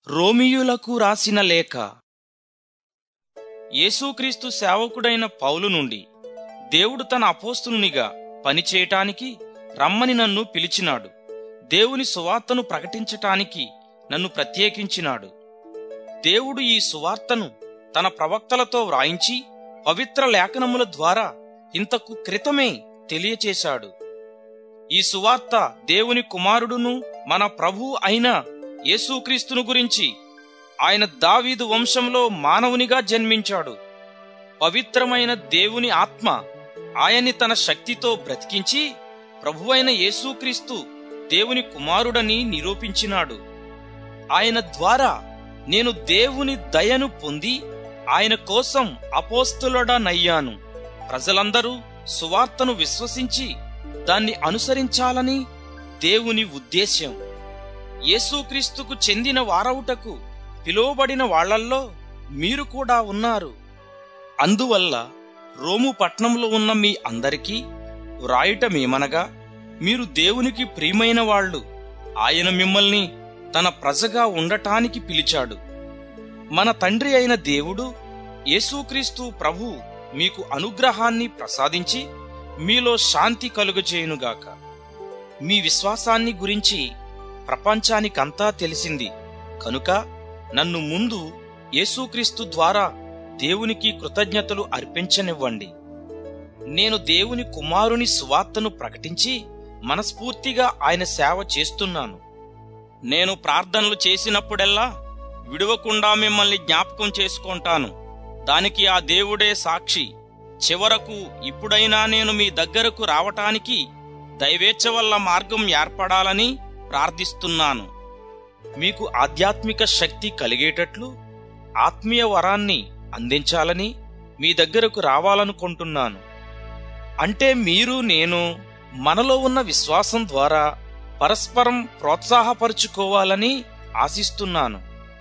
రోమియులకు రాసిన లేఖ యేసుక్రీస్తు సేవకుడైన పౌలు నుండి దేవుడు తన అపోస్తునిగా పనిచేయటానికి రమ్మని నన్ను పిలిచినాడు దేవుని సువార్తను ప్రకటించటానికి నన్ను ప్రత్యేకించినాడు దేవుడు ఈ సువార్తను తన ప్రవక్తలతో వ్రాయించి పవిత్ర లేఖనముల ద్వారా ఇంతకు క్రితమే తెలియచేశాడు ఈ సువార్త దేవుని కుమారుడును మన ప్రభు అయిన యేసుక్రీస్తును గురించి ఆయన దావీదు వంశంలో మానవునిగా జన్మించాడు పవిత్రమైన దేవుని ఆత్మ ఆయన్ని తన శక్తితో బ్రతికించి ప్రభువైన యేసుక్రీస్తు దేవుని కుమారుడని నిరూపించినాడు ఆయన ద్వారా నేను దేవుని దయను పొంది ఆయన కోసం అపోస్తులుడనయ్యాను ప్రజలందరూ సువార్తను విశ్వసించి దాన్ని అనుసరించాలని దేవుని ఉద్దేశ్యం యేసుక్రీస్తుకు చెందిన వారవుటకు పిలువబడిన వాళ్ళల్లో మీరు కూడా ఉన్నారు అందువల్ల రోము పట్నంలో ఉన్న మీ అందరికీ వ్రాయటమేమనగా మీరు దేవునికి ప్రియమైన వాళ్ళు ఆయన మిమ్మల్ని తన ప్రజగా ఉండటానికి పిలిచాడు మన తండ్రి అయిన దేవుడు యేసుక్రీస్తు ప్రభు మీకు అనుగ్రహాన్ని ప్రసాదించి మీలో శాంతి కలుగజేయునుగాక మీ విశ్వాసాన్ని గురించి ప్రపంచానికంతా తెలిసింది కనుక నన్ను ముందు యేసుక్రీస్తు ద్వారా దేవునికి కృతజ్ఞతలు అర్పించనివ్వండి నేను దేవుని కుమారుని సువార్తను ప్రకటించి మనస్ఫూర్తిగా ఆయన సేవ చేస్తున్నాను నేను ప్రార్థనలు చేసినప్పుడెల్లా విడవకుండా మిమ్మల్ని జ్ఞాపకం చేసుకుంటాను దానికి ఆ దేవుడే సాక్షి చివరకు ఇప్పుడైనా నేను మీ దగ్గరకు రావటానికి దైవేచ్ఛ వల్ల మార్గం ఏర్పడాలని ప్రార్థిస్తున్నాను మీకు ఆధ్యాత్మిక శక్తి కలిగేటట్లు ఆత్మీయ వరాన్ని అందించాలని మీ దగ్గరకు రావాలనుకుంటున్నాను అంటే మీరు నేను మనలో ఉన్న విశ్వాసం ద్వారా పరస్పరం ప్రోత్సాహపరుచుకోవాలని ఆశిస్తున్నాను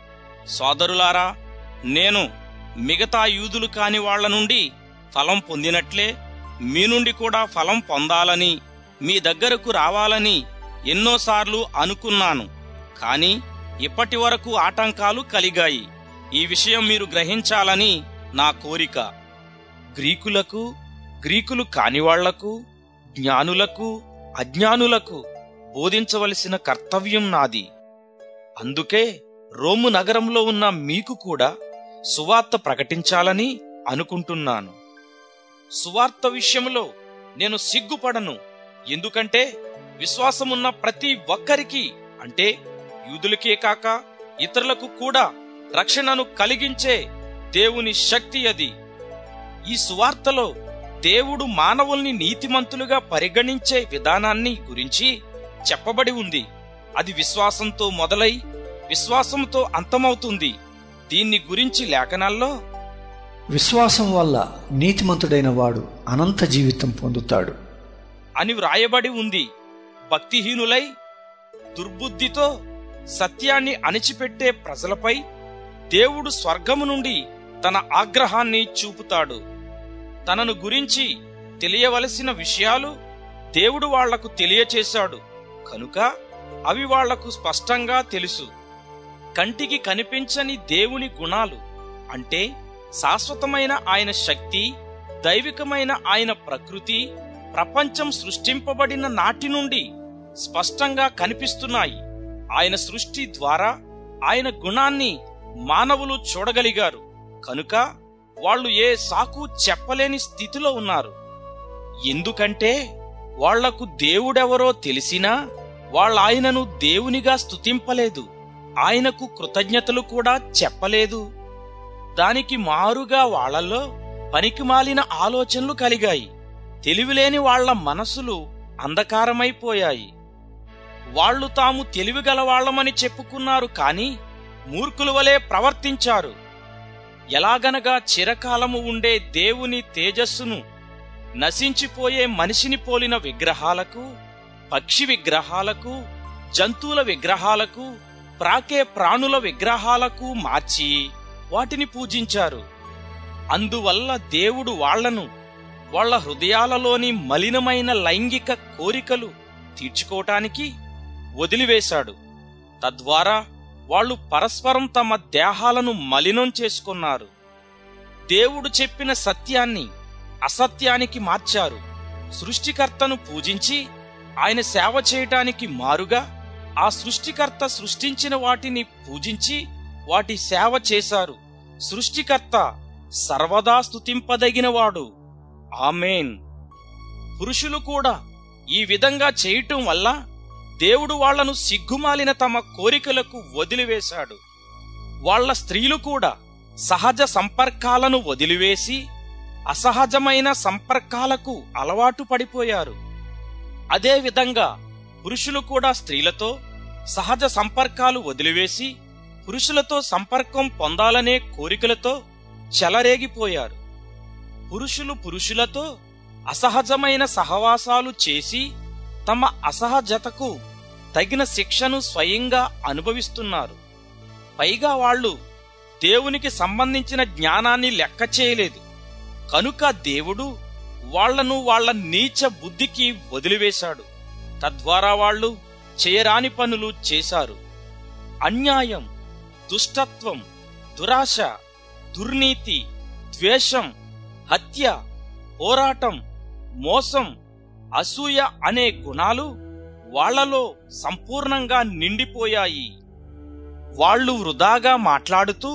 సోదరులారా నేను మిగతా యూదులు కాని వాళ్ల నుండి ఫలం పొందినట్లే మీ నుండి కూడా ఫలం పొందాలని మీ దగ్గరకు రావాలని ఎన్నోసార్లు అనుకున్నాను కాని ఇప్పటి వరకు ఆటంకాలు కలిగాయి ఈ విషయం మీరు గ్రహించాలని నా కోరిక గ్రీకులకు గ్రీకులు కానివాళ్లకు జ్ఞానులకు అజ్ఞానులకు బోధించవలసిన కర్తవ్యం నాది అందుకే రోము నగరంలో ఉన్న మీకు కూడా సువార్త ప్రకటించాలని అనుకుంటున్నాను సువార్త విషయంలో నేను సిగ్గుపడను ఎందుకంటే విశ్వాసమున్న ప్రతి ఒక్కరికి అంటే యూదులకే కాక ఇతరులకు కూడా రక్షణను కలిగించే దేవుని శక్తి అది ఈ సువార్తలో దేవుడు మానవుల్ని నీతిమంతులుగా పరిగణించే విధానాన్ని గురించి చెప్పబడి ఉంది అది విశ్వాసంతో మొదలై విశ్వాసంతో అంతమవుతుంది దీన్ని గురించి లేఖనాల్లో విశ్వాసం వల్ల నీతిమంతుడైన వాడు అనంత జీవితం పొందుతాడు అని వ్రాయబడి ఉంది భక్తిహీనులై దుర్బుద్ధితో సత్యాన్ని అణిచిపెట్టే ప్రజలపై దేవుడు స్వర్గము నుండి తన ఆగ్రహాన్ని చూపుతాడు తనను గురించి తెలియవలసిన విషయాలు దేవుడు వాళ్లకు తెలియచేశాడు కనుక అవి వాళ్లకు స్పష్టంగా తెలుసు కంటికి కనిపించని దేవుని గుణాలు అంటే శాశ్వతమైన ఆయన శక్తి దైవికమైన ఆయన ప్రకృతి ప్రపంచం సృష్టింపబడిన నాటి నుండి స్పష్టంగా కనిపిస్తున్నాయి ఆయన సృష్టి ద్వారా ఆయన గుణాన్ని మానవులు చూడగలిగారు కనుక వాళ్ళు ఏ సాకు చెప్పలేని స్థితిలో ఉన్నారు ఎందుకంటే వాళ్లకు దేవుడెవరో తెలిసినా వాళ్ళ ఆయనను దేవునిగా స్తుతింపలేదు ఆయనకు కృతజ్ఞతలు కూడా చెప్పలేదు దానికి మారుగా వాళ్లలో పనికిమాలిన ఆలోచనలు కలిగాయి తెలివిలేని వాళ్ల మనసులు అంధకారమైపోయాయి వాళ్ళు తాము తెలివిగలవాళ్లమని చెప్పుకున్నారు కాని మూర్ఖుల వలె ప్రవర్తించారు ఎలాగనగా చిరకాలము ఉండే దేవుని తేజస్సును నశించిపోయే మనిషిని పోలిన విగ్రహాలకు పక్షి విగ్రహాలకు జంతువుల విగ్రహాలకు ప్రాకే ప్రాణుల విగ్రహాలకు మార్చి వాటిని పూజించారు అందువల్ల దేవుడు వాళ్లను వాళ్ల హృదయాలలోని మలినమైన లైంగిక కోరికలు తీర్చుకోవటానికి వదిలివేశాడు తద్వారా వాళ్ళు పరస్పరం తమ దేహాలను మలినం చేసుకున్నారు దేవుడు చెప్పిన సత్యాన్ని అసత్యానికి మార్చారు సృష్టికర్తను పూజించి ఆయన సేవ చేయటానికి మారుగా ఆ సృష్టికర్త సృష్టించిన వాటిని పూజించి వాటి సేవ చేశారు సృష్టికర్త సర్వదా స్తుతింపదగినవాడు ఆమెన్ పురుషులు కూడా ఈ విధంగా చేయటం వల్ల దేవుడు వాళ్లను సిగ్గుమాలిన తమ కోరికలకు వదిలివేశాడు వాళ్ళ స్త్రీలు కూడా సహజ సంపర్కాలను వదిలివేసి అసహజమైన సంపర్కాలకు అలవాటు పడిపోయారు అదే విధంగా పురుషులు కూడా స్త్రీలతో సహజ సంపర్కాలు వదిలివేసి పురుషులతో సంపర్కం పొందాలనే కోరికలతో చెలరేగిపోయారు పురుషులు పురుషులతో అసహజమైన సహవాసాలు చేసి తమ అసహజతకు తగిన శిక్షను స్వయంగా అనుభవిస్తున్నారు పైగా వాళ్ళు దేవునికి సంబంధించిన జ్ఞానాన్ని లెక్క చేయలేదు కనుక దేవుడు వాళ్లను వాళ్ళ నీచ బుద్ధికి వదిలివేశాడు తద్వారా వాళ్ళు చేయరాని పనులు చేశారు అన్యాయం దుష్టత్వం దురాశ దుర్నీతి ద్వేషం హత్య పోరాటం మోసం అసూయ అనే గుణాలు వాళ్లలో సంపూర్ణంగా నిండిపోయాయి వాళ్ళు వృధాగా మాట్లాడుతూ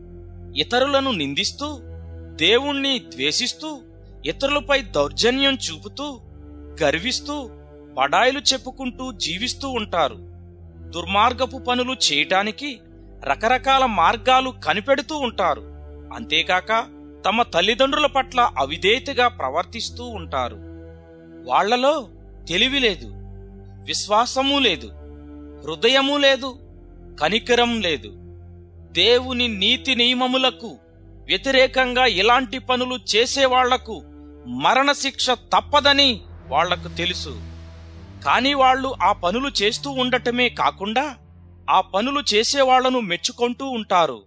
ఇతరులను నిందిస్తూ దేవుణ్ణి ద్వేషిస్తూ ఇతరులపై దౌర్జన్యం చూపుతూ గర్విస్తూ బడాయిలు చెప్పుకుంటూ జీవిస్తూ ఉంటారు దుర్మార్గపు పనులు చేయటానికి రకరకాల మార్గాలు కనిపెడుతూ ఉంటారు అంతేకాక తమ తల్లిదండ్రుల పట్ల అవిధేయతగా ప్రవర్తిస్తూ ఉంటారు వాళ్లలో తెలివి లేదు విశ్వాసము లేదు హృదయము లేదు కనికరం లేదు దేవుని నీతి నియమములకు వ్యతిరేకంగా ఇలాంటి పనులు చేసేవాళ్లకు మరణశిక్ష తప్పదని వాళ్లకు తెలుసు కాని వాళ్ళు ఆ పనులు చేస్తూ ఉండటమే కాకుండా ఆ పనులు చేసేవాళ్లను మెచ్చుకుంటూ ఉంటారు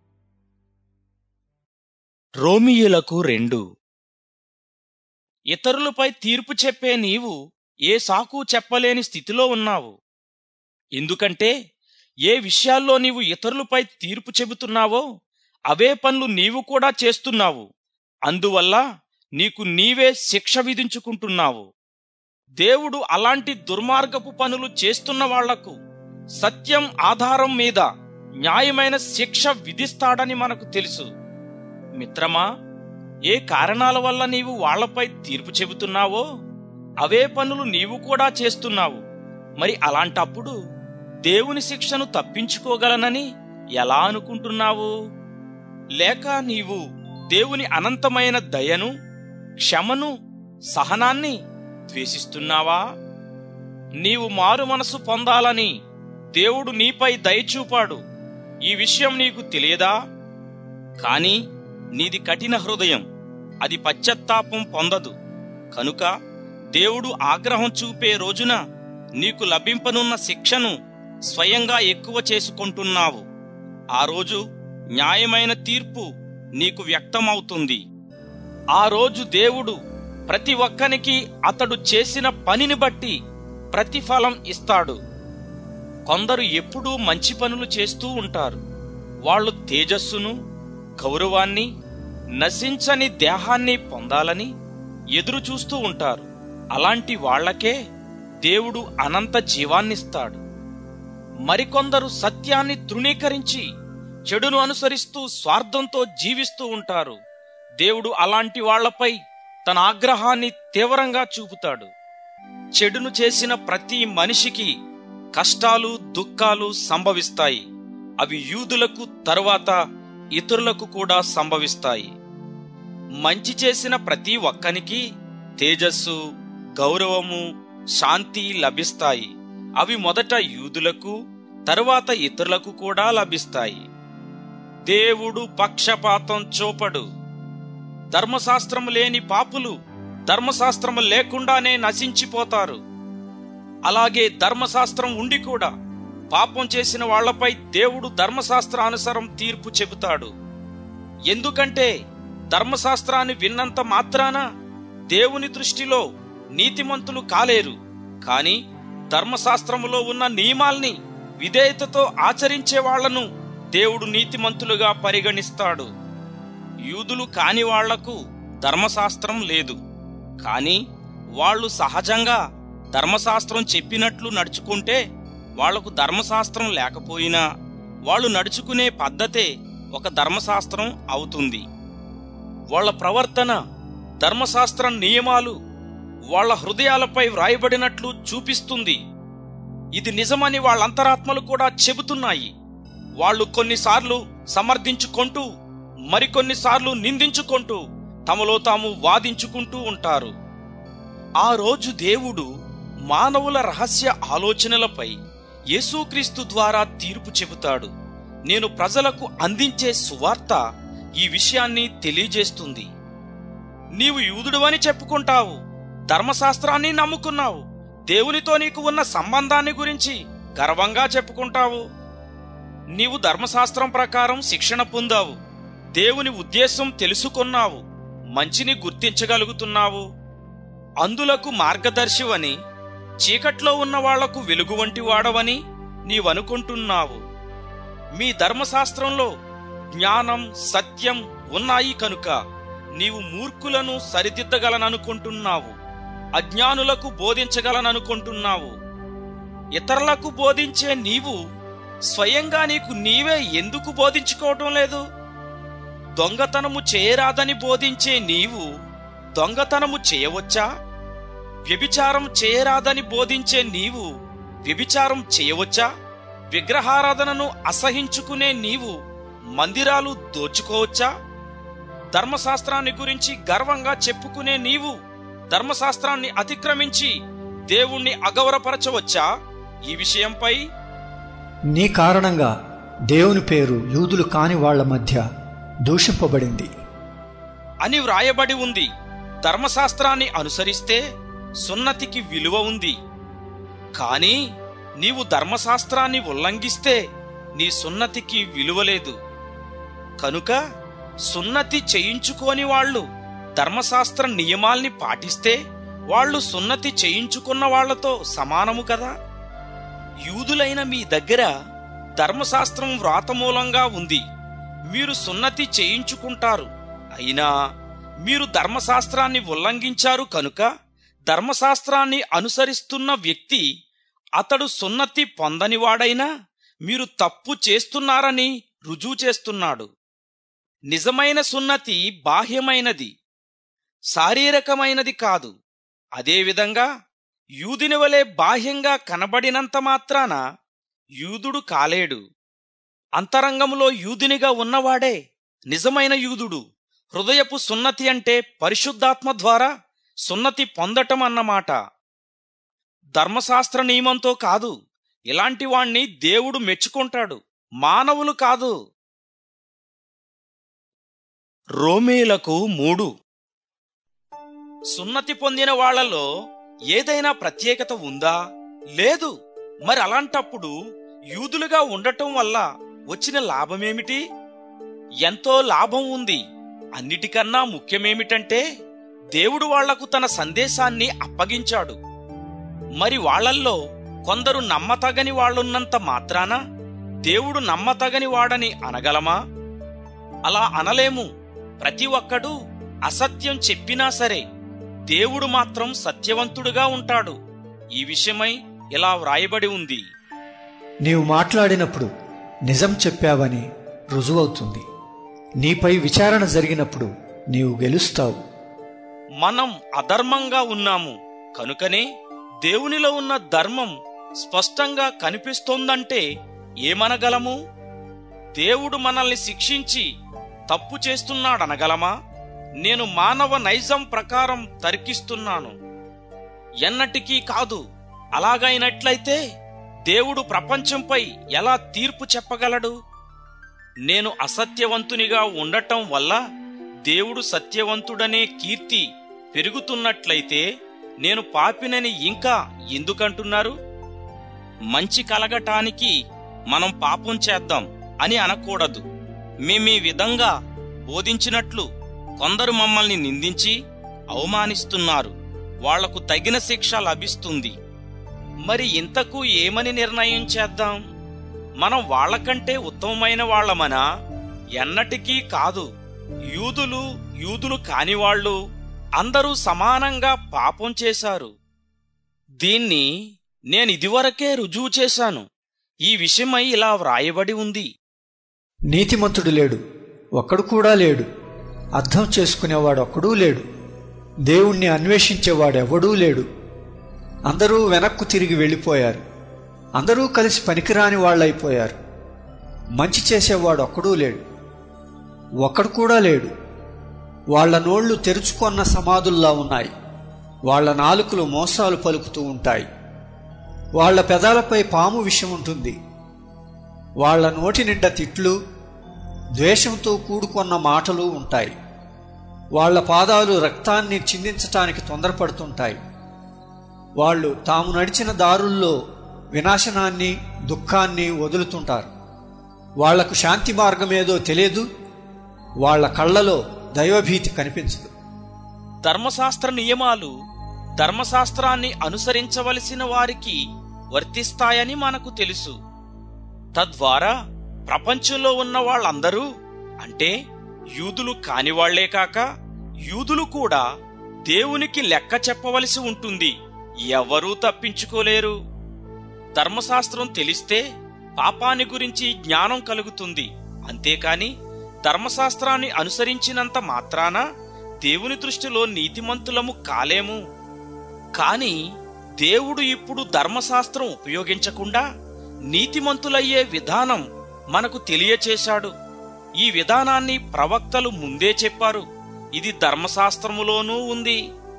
రోమియులకు రెండు ఇతరులపై తీర్పు చెప్పే నీవు ఏ సాకు చెప్పలేని స్థితిలో ఉన్నావు ఎందుకంటే ఏ విషయాల్లో నీవు ఇతరులపై తీర్పు చెబుతున్నావో అవే పనులు నీవు కూడా చేస్తున్నావు అందువల్ల నీకు నీవే శిక్ష విధించుకుంటున్నావు దేవుడు అలాంటి దుర్మార్గపు పనులు చేస్తున్న వాళ్లకు సత్యం ఆధారం మీద న్యాయమైన శిక్ష విధిస్తాడని మనకు తెలుసు మిత్రమా ఏ కారణాల వల్ల నీవు వాళ్లపై తీర్పు చెబుతున్నావో అవే పనులు నీవు కూడా చేస్తున్నావు మరి అలాంటప్పుడు దేవుని శిక్షను తప్పించుకోగలనని ఎలా అనుకుంటున్నావు లేక నీవు దేవుని అనంతమైన దయను క్షమను సహనాన్ని ద్వేషిస్తున్నావా నీవు మారు మనసు పొందాలని దేవుడు నీపై దయచూపాడు ఈ విషయం నీకు తెలియదా కాని నీది కఠిన హృదయం అది పశ్చత్తాపం పొందదు కనుక దేవుడు ఆగ్రహం చూపే రోజున నీకు లభింపనున్న శిక్షను స్వయంగా ఎక్కువ చేసుకుంటున్నావు ఆ రోజు న్యాయమైన తీర్పు నీకు వ్యక్తమవుతుంది ఆ రోజు దేవుడు ప్రతి ఒక్కనికి అతడు చేసిన పనిని బట్టి ప్రతిఫలం ఇస్తాడు కొందరు ఎప్పుడూ మంచి పనులు చేస్తూ ఉంటారు వాళ్ళు తేజస్సును గౌరవాన్ని నశించని దేహాన్ని పొందాలని ఎదురు చూస్తూ ఉంటారు అలాంటి వాళ్లకే దేవుడు అనంత జీవాన్నిస్తాడు మరికొందరు సత్యాన్ని తృణీకరించి చెడును అనుసరిస్తూ స్వార్థంతో జీవిస్తూ ఉంటారు దేవుడు అలాంటి వాళ్లపై తన ఆగ్రహాన్ని తీవ్రంగా చూపుతాడు చెడును చేసిన ప్రతి మనిషికి కష్టాలు దుఃఖాలు సంభవిస్తాయి అవి యూదులకు తరువాత ఇతరులకు కూడా సంభవిస్తాయి మంచి చేసిన ప్రతి ఒక్కనికి తేజస్సు గౌరవము శాంతి లభిస్తాయి అవి మొదట యూదులకు తరువాత ఇతరులకు కూడా లభిస్తాయి దేవుడు పక్షపాతం చూపడు ధర్మశాస్త్రము లేని పాపులు ధర్మశాస్త్రము లేకుండానే నశించిపోతారు అలాగే ధర్మశాస్త్రం ఉండి కూడా పాపం చేసిన వాళ్లపై దేవుడు ధర్మశాస్త్రానుసారం తీర్పు చెబుతాడు ఎందుకంటే ధర్మశాస్త్రాన్ని విన్నంత మాత్రాన దేవుని దృష్టిలో నీతిమంతులు కాలేరు కాని ధర్మశాస్త్రములో ఉన్న నియమాల్ని విధేయతతో ఆచరించే వాళ్లను దేవుడు నీతిమంతులుగా పరిగణిస్తాడు యూదులు కాని వాళ్లకు ధర్మశాస్త్రం లేదు కాని వాళ్ళు సహజంగా ధర్మశాస్త్రం చెప్పినట్లు నడుచుకుంటే వాళ్లకు ధర్మశాస్త్రం లేకపోయినా వాళ్ళు నడుచుకునే పద్ధతే ఒక ధర్మశాస్త్రం అవుతుంది వాళ్ళ ప్రవర్తన ధర్మశాస్త్ర నియమాలు వాళ్ళ హృదయాలపై వ్రాయబడినట్లు చూపిస్తుంది ఇది నిజమని వాళ్ళ అంతరాత్మలు కూడా చెబుతున్నాయి వాళ్ళు కొన్నిసార్లు సమర్థించుకుంటూ మరికొన్నిసార్లు నిందించుకుంటూ తమలో తాము వాదించుకుంటూ ఉంటారు ఆ రోజు దేవుడు మానవుల రహస్య ఆలోచనలపై యేసుక్రీస్తు ద్వారా తీర్పు చెబుతాడు నేను ప్రజలకు అందించే సువార్త ఈ విషయాన్ని తెలియజేస్తుంది నీవు యూదుడువని చెప్పుకుంటావు ధర్మశాస్త్రాన్ని నమ్ముకున్నావు దేవునితో నీకు ఉన్న సంబంధాన్ని గురించి గర్వంగా చెప్పుకుంటావు నీవు ధర్మశాస్త్రం ప్రకారం శిక్షణ పొందావు దేవుని ఉద్దేశం తెలుసుకున్నావు మంచిని గుర్తించగలుగుతున్నావు అందులకు మార్గదర్శివని చీకట్లో ఉన్న వాళ్లకు వెలుగు వంటి వాడవని నీవనుకుంటున్నావు మీ ధర్మశాస్త్రంలో జ్ఞానం సత్యం ఉన్నాయి కనుక నీవు మూర్ఖులను సరిదిద్దగలననుకుంటున్నావు అజ్ఞానులకు బోధించగలననుకుంటున్నావు ఇతరులకు బోధించే నీవు స్వయంగా నీకు నీవే ఎందుకు బోధించుకోవటం లేదు దొంగతనము చేయరాదని బోధించే నీవు దొంగతనము చేయవచ్చా వ్యభిచారం చేయరాదని బోధించే నీవు వ్యభిచారం చేయవచ్చా విగ్రహారాధనను అసహించుకునే నీవు మందిరాలు దోచుకోవచ్చా ధర్మశాస్త్రాన్ని గురించి గర్వంగా చెప్పుకునే నీవు ధర్మశాస్త్రాన్ని అతిక్రమించి దేవుణ్ణి అగౌరపరచవచ్చా ఈ విషయంపై నీ కారణంగా దేవుని పేరు యూదులు కాని వాళ్ల మధ్య దూషింపబడింది అని వ్రాయబడి ఉంది ధర్మశాస్త్రాన్ని అనుసరిస్తే సున్నతికి విలువ ఉంది కాని నీవు ధర్మశాస్త్రాన్ని ఉల్లంఘిస్తే నీ సున్నతికి విలువ లేదు కనుక సున్నతి చేయించుకోని వాళ్ళు ధర్మశాస్త్ర నియమాల్ని పాటిస్తే వాళ్ళు సున్నతి చేయించుకున్న వాళ్లతో సమానము కదా యూదులైన మీ దగ్గర ధర్మశాస్త్రం వ్రాతమూలంగా ఉంది మీరు సున్నతి చేయించుకుంటారు అయినా మీరు ధర్మశాస్త్రాన్ని ఉల్లంఘించారు కనుక ధర్మశాస్త్రాన్ని అనుసరిస్తున్న వ్యక్తి అతడు సున్నతి పొందనివాడైనా మీరు తప్పు చేస్తున్నారని రుజువు చేస్తున్నాడు నిజమైన సున్నతి బాహ్యమైనది శారీరకమైనది కాదు అదేవిధంగా యూదుని వలె బాహ్యంగా కనబడినంత మాత్రాన యూదుడు కాలేడు అంతరంగములో యూదునిగా ఉన్నవాడే నిజమైన యూదుడు హృదయపు సున్నతి అంటే పరిశుద్ధాత్మ ద్వారా సున్నతి పొందటం అన్నమాట ధర్మశాస్త్ర నియమంతో కాదు ఇలాంటి వాణ్ణి దేవుడు మెచ్చుకుంటాడు మానవులు కాదు రోమేలకు మూడు సున్నతి పొందిన వాళ్లలో ఏదైనా ప్రత్యేకత ఉందా లేదు మరి అలాంటప్పుడు యూదులుగా ఉండటం వల్ల వచ్చిన లాభమేమిటి ఎంతో లాభం ఉంది అన్నిటికన్నా ముఖ్యమేమిటంటే దేవుడు వాళ్లకు తన సందేశాన్ని అప్పగించాడు మరి వాళ్ళల్లో కొందరు నమ్మతగని వాళ్ళున్నంత మాత్రాన దేవుడు నమ్మతగని వాడని అనగలమా అలా అనలేము ప్రతి ఒక్కడూ అసత్యం చెప్పినా సరే దేవుడు మాత్రం సత్యవంతుడుగా ఉంటాడు ఈ విషయమై ఇలా వ్రాయబడి ఉంది నీవు మాట్లాడినప్పుడు నిజం చెప్పావని రుజువవుతుంది నీపై విచారణ జరిగినప్పుడు నీవు గెలుస్తావు మనం అధర్మంగా ఉన్నాము కనుకనే దేవునిలో ఉన్న ధర్మం స్పష్టంగా కనిపిస్తోందంటే ఏమనగలము దేవుడు మనల్ని శిక్షించి తప్పు చేస్తున్నాడనగలమా నేను మానవ నైజం ప్రకారం తర్కిస్తున్నాను ఎన్నటికీ కాదు అలాగైనట్లయితే దేవుడు ప్రపంచంపై ఎలా తీర్పు చెప్పగలడు నేను అసత్యవంతునిగా ఉండటం వల్ల దేవుడు సత్యవంతుడనే కీర్తి పెరుగుతున్నట్లయితే నేను పాపినని ఇంకా ఎందుకంటున్నారు మంచి కలగటానికి మనం పాపం చేద్దాం అని అనకూడదు మేమీ విధంగా బోధించినట్లు కొందరు మమ్మల్ని నిందించి అవమానిస్తున్నారు వాళ్లకు తగిన శిక్ష లభిస్తుంది మరి ఇంతకు ఏమని నిర్ణయం చేద్దాం మనం వాళ్ళకంటే ఉత్తమమైన వాళ్ళమనా ఎన్నటికీ కాదు యూదులు యూదులు కానివాళ్ళు అందరూ సమానంగా పాపం చేశారు దీన్ని నేను ఇదివరకే రుజువు చేశాను ఈ విషయమై ఇలా వ్రాయబడి ఉంది నీతిమంతుడు లేడు ఒక్కడు కూడా లేడు అర్థం చేసుకునేవాడు ఒక్కడూ లేడు దేవుణ్ణి అన్వేషించేవాడెవడూ లేడు అందరూ వెనక్కు తిరిగి వెళ్ళిపోయారు అందరూ కలిసి పనికిరాని వాళ్ళైపోయారు మంచి చేసేవాడు ఒక్కడూ లేడు ఒక్కడు కూడా లేడు వాళ్ళ నోళ్లు తెరుచుకొన్న సమాధుల్లా ఉన్నాయి వాళ్ళ నాలుకలు మోసాలు పలుకుతూ ఉంటాయి వాళ్ళ పెదాలపై పాము విషం ఉంటుంది వాళ్ళ నోటి నిండా తిట్లు ద్వేషంతో కూడుకున్న మాటలు ఉంటాయి వాళ్ళ పాదాలు రక్తాన్ని చిందించటానికి తొందరపడుతుంటాయి వాళ్ళు తాము నడిచిన దారుల్లో వినాశనాన్ని దుఃఖాన్ని వదులుతుంటారు వాళ్లకు శాంతి మార్గమేదో తెలియదు వాళ్ళ కళ్ళలో దైవభీతి కనిపించదు ధర్మశాస్త్ర నియమాలు ధర్మశాస్త్రాన్ని అనుసరించవలసిన వారికి వర్తిస్తాయని మనకు తెలుసు తద్వారా ప్రపంచంలో ఉన్న వాళ్ళందరూ అంటే యూదులు కానివాళ్లే కాక యూదులు కూడా దేవునికి లెక్క చెప్పవలసి ఉంటుంది ఎవరూ తప్పించుకోలేరు ధర్మశాస్త్రం తెలిస్తే పాపాన్ని గురించి జ్ఞానం కలుగుతుంది అంతేకాని ధర్మశాస్త్రాన్ని అనుసరించినంత మాత్రాన దేవుని దృష్టిలో నీతిమంతులము కాలేము కాని దేవుడు ఇప్పుడు ధర్మశాస్త్రం ఉపయోగించకుండా నీతిమంతులయ్యే విధానం మనకు తెలియచేశాడు ఈ విధానాన్ని ప్రవక్తలు ముందే చెప్పారు ఇది ధర్మశాస్త్రములోనూ ఉంది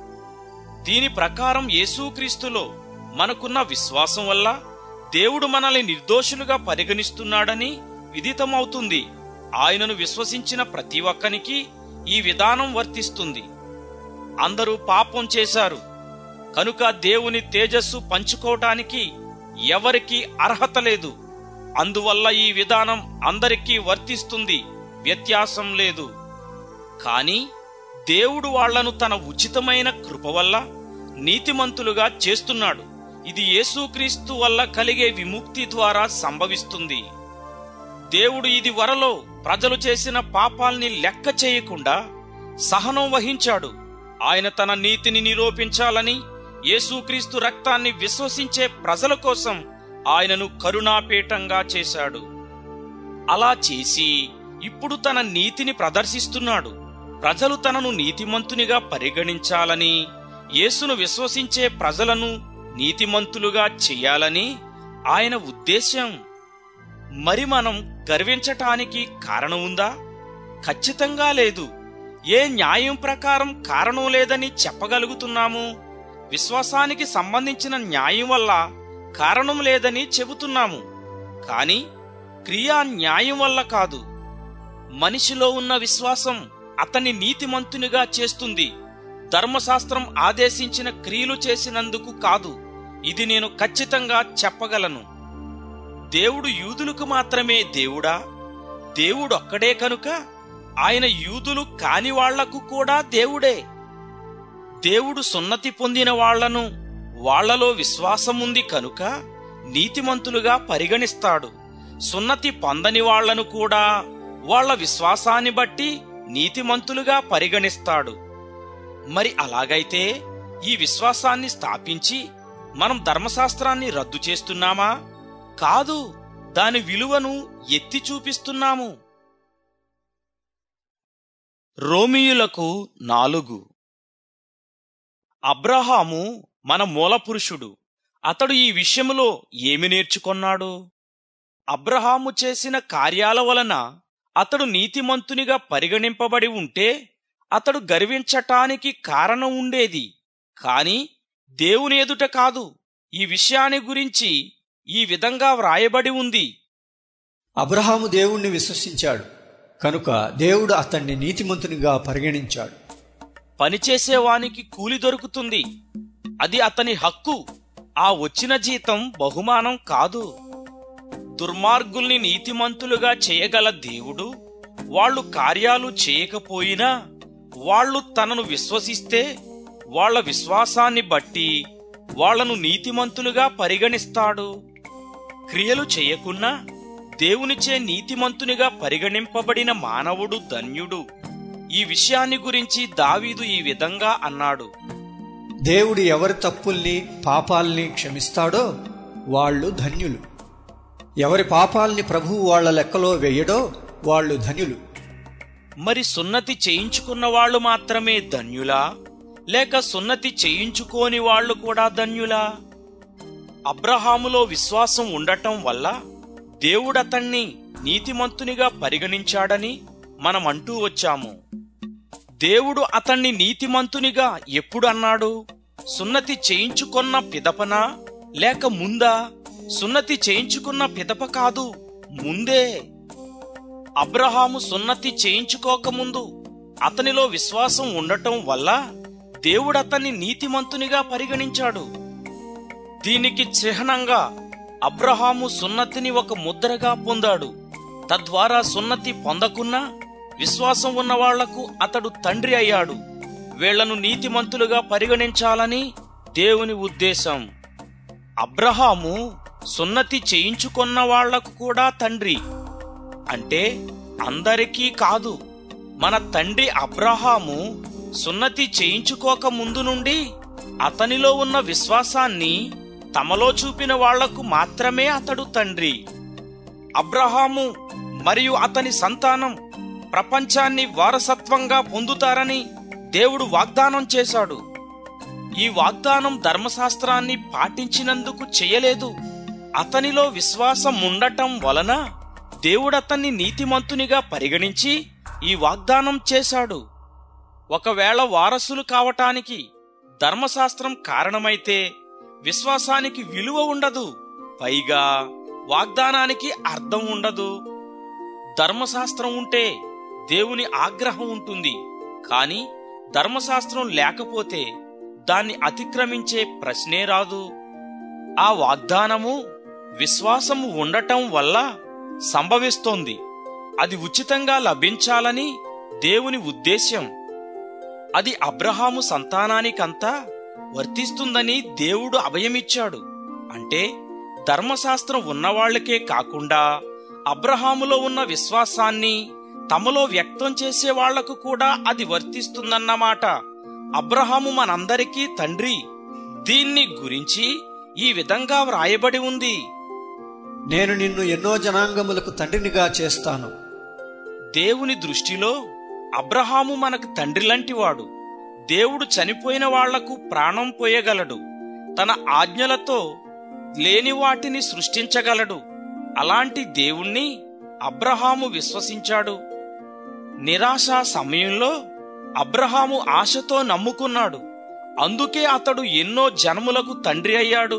దీని ప్రకారం యేసుక్రీస్తులో మనకున్న విశ్వాసం వల్ల దేవుడు మనల్ని నిర్దోషులుగా పరిగణిస్తున్నాడని విదితమవుతుంది ఆయనను విశ్వసించిన ప్రతి ఒక్కనికి ఈ విధానం వర్తిస్తుంది అందరూ పాపం చేశారు కనుక దేవుని తేజస్సు పంచుకోవటానికి ఎవరికీ అర్హత లేదు అందువల్ల ఈ విధానం అందరికీ వర్తిస్తుంది వ్యత్యాసం లేదు కాని దేవుడు వాళ్లను తన ఉచితమైన కృప వల్ల నీతిమంతులుగా చేస్తున్నాడు ఇది యేసుక్రీస్తు వల్ల కలిగే విముక్తి ద్వారా సంభవిస్తుంది దేవుడు ఇది వరలో ప్రజలు చేసిన పాపాల్ని లెక్క చేయకుండా సహనం వహించాడు ఆయన తన నీతిని నిరూపించాలని యేసుక్రీస్తు రక్తాన్ని విశ్వసించే ప్రజల కోసం ఆయనను కరుణాపీఠంగా చేశాడు అలా చేసి ఇప్పుడు తన నీతిని ప్రదర్శిస్తున్నాడు ప్రజలు తనను నీతిమంతునిగా పరిగణించాలని యేసును విశ్వసించే ప్రజలను నీతిమంతులుగా చెయ్యాలని ఆయన ఉద్దేశ్యం మరి మనం గర్వించటానికి కారణం ఉందా ఖచ్చితంగా లేదు ఏ న్యాయం ప్రకారం కారణం లేదని చెప్పగలుగుతున్నాము విశ్వాసానికి సంబంధించిన న్యాయం వల్ల కారణం లేదని చెబుతున్నాము కాని క్రియా న్యాయం వల్ల కాదు మనిషిలో ఉన్న విశ్వాసం అతన్ని నీతిమంతునిగా చేస్తుంది ధర్మశాస్త్రం ఆదేశించిన క్రియలు చేసినందుకు కాదు ఇది నేను ఖచ్చితంగా చెప్పగలను దేవుడు యూదులకు మాత్రమే దేవుడా దేవుడొక్కడే కనుక ఆయన యూదులు కాని వాళ్లకు కూడా దేవుడే దేవుడు సున్నతి పొందిన వాళ్లను వాళ్లలో విశ్వాసముంది కనుక నీతిమంతులుగా పరిగణిస్తాడు సున్నతి పొందని వాళ్లను కూడా వాళ్ల విశ్వాసాన్ని బట్టి నీతిమంతులుగా పరిగణిస్తాడు మరి అలాగైతే ఈ విశ్వాసాన్ని స్థాపించి మనం ధర్మశాస్త్రాన్ని రద్దు చేస్తున్నామా కాదు దాని విలువను ఎత్తి చూపిస్తున్నాము రోమియులకు నాలుగు అబ్రహాము మన మూలపురుషుడు అతడు ఈ విషయములో ఏమి నేర్చుకొన్నాడు అబ్రహాము చేసిన కార్యాల వలన అతడు నీతిమంతునిగా పరిగణింపబడి ఉంటే అతడు గర్వించటానికి కారణం ఉండేది కాని దేవుని ఎదుట కాదు ఈ విషయాన్ని గురించి ఈ విధంగా వ్రాయబడి ఉంది అబ్రహాము దేవుణ్ణి విశ్వసించాడు కనుక దేవుడు అతన్ని నీతిమంతునిగా పరిగణించాడు పనిచేసేవానికి కూలి దొరుకుతుంది అది అతని హక్కు ఆ వచ్చిన జీతం బహుమానం కాదు దుర్మార్గుల్ని నీతిమంతులుగా చేయగల దేవుడు వాళ్ళు కార్యాలు చేయకపోయినా వాళ్ళు తనను విశ్వసిస్తే వాళ్ళ విశ్వాసాన్ని బట్టి వాళ్లను నీతిమంతులుగా పరిగణిస్తాడు క్రియలు చేయకున్నా దేవునిచే నీతిమంతునిగా పరిగణింపబడిన మానవుడు ధన్యుడు ఈ విషయాన్ని గురించి దావీదు ఈ విధంగా అన్నాడు దేవుడు ఎవరి తప్పుల్ని పాపాల్ని క్షమిస్తాడో వాళ్ళు ధన్యులు ఎవరి పాపాల్ని ప్రభువు వాళ్ళ లెక్కలో వెయ్యడో వాళ్ళు ధన్యులు మరి సున్నతి చేయించుకున్న వాళ్ళు మాత్రమే ధన్యులా లేక సున్నతి చేయించుకోని వాళ్ళు కూడా ధన్యులా అబ్రహాములో విశ్వాసం ఉండటం వల్ల దేవుడతన్ని నీతిమంతునిగా పరిగణించాడని మనం అంటూ వచ్చాము దేవుడు అతన్ని నీతిమంతునిగా ఎప్పుడు అన్నాడు సున్నతి చేయించుకున్న పిదపనా లేక ముందా సున్నతి చేయించుకున్న పిదప కాదు ముందే అబ్రహాము సున్నతి చేయించుకోకముందు అతనిలో విశ్వాసం ఉండటం వల్ల దేవుడు అతన్ని నీతిమంతునిగా పరిగణించాడు దీనికి చిహ్నంగా అబ్రహాము సున్నతిని ఒక ముద్రగా పొందాడు తద్వారా సున్నతి పొందకున్నా విశ్వాసం ఉన్న వాళ్లకు అతడు తండ్రి అయ్యాడు వీళ్లను నీతిమంతులుగా పరిగణించాలని దేవుని ఉద్దేశం అబ్రహాము సున్నతి చేయించుకున్న వాళ్లకు కూడా తండ్రి అంటే అందరికీ కాదు మన తండ్రి అబ్రహాము సున్నతి చేయించుకోక ముందు నుండి అతనిలో ఉన్న విశ్వాసాన్ని తమలో చూపిన వాళ్లకు మాత్రమే అతడు తండ్రి అబ్రహాము మరియు అతని సంతానం ప్రపంచాన్ని వారసత్వంగా పొందుతారని దేవుడు వాగ్దానం చేశాడు ఈ వాగ్దానం ధర్మశాస్త్రాన్ని పాటించినందుకు చేయలేదు అతనిలో విశ్వాసం ఉండటం వలన దేవుడతన్ని నీతిమంతునిగా పరిగణించి ఈ వాగ్దానం చేశాడు ఒకవేళ వారసులు కావటానికి ధర్మశాస్త్రం కారణమైతే విశ్వాసానికి విలువ ఉండదు పైగా వాగ్దానానికి అర్థం ఉండదు ధర్మశాస్త్రం ఉంటే దేవుని ఆగ్రహం ఉంటుంది కాని ధర్మశాస్త్రం లేకపోతే దాన్ని అతిక్రమించే ప్రశ్నే రాదు ఆ వాగ్దానము విశ్వాసము ఉండటం వల్ల సంభవిస్తోంది అది ఉచితంగా లభించాలని దేవుని ఉద్దేశ్యం అది అబ్రహాము సంతానానికంతా వర్తిస్తుందని దేవుడు అభయమిచ్చాడు అంటే ధర్మశాస్త్రం ఉన్నవాళ్లకే కాకుండా అబ్రహాములో ఉన్న విశ్వాసాన్ని తమలో వ్యక్తం చేసే వాళ్లకు కూడా అది వర్తిస్తుందన్నమాట అబ్రహాము మనందరికీ తండ్రి దీన్ని గురించి ఈ విధంగా వ్రాయబడి ఉంది నేను నిన్ను ఎన్నో జనాంగములకు తండ్రినిగా చేస్తాను దేవుని దృష్టిలో అబ్రహాము మనకు తండ్రి లాంటివాడు దేవుడు చనిపోయిన వాళ్లకు ప్రాణం పోయగలడు తన ఆజ్ఞలతో లేని వాటిని సృష్టించగలడు అలాంటి దేవుణ్ణి అబ్రహాము విశ్వసించాడు నిరాశ సమయంలో అబ్రహాము ఆశతో నమ్ముకున్నాడు అందుకే అతడు ఎన్నో జన్ములకు తండ్రి అయ్యాడు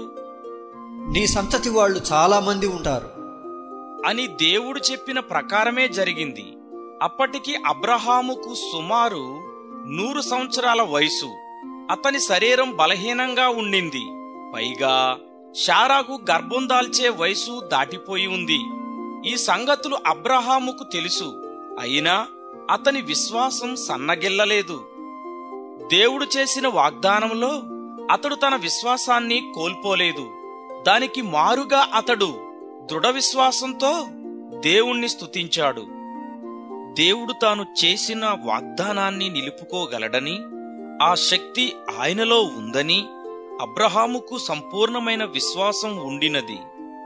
నీ సంతతి వాళ్ళు చాలా మంది ఉంటారు అని దేవుడు చెప్పిన ప్రకారమే జరిగింది అప్పటికి అబ్రహాముకు సుమారు నూరు సంవత్సరాల వయసు అతని శరీరం బలహీనంగా ఉండింది పైగా షారాకు గర్భం దాల్చే వయసు దాటిపోయి ఉంది ఈ సంగతులు అబ్రహాముకు తెలుసు అయినా అతని విశ్వాసం సన్నగిల్లలేదు దేవుడు చేసిన వాగ్దానంలో అతడు తన విశ్వాసాన్ని కోల్పోలేదు దానికి మారుగా అతడు దృఢ విశ్వాసంతో దేవుణ్ణి స్తుతించాడు దేవుడు తాను చేసిన వాగ్దానాన్ని నిలుపుకోగలడని ఆ శక్తి ఆయనలో ఉందని అబ్రహాముకు సంపూర్ణమైన విశ్వాసం ఉండినది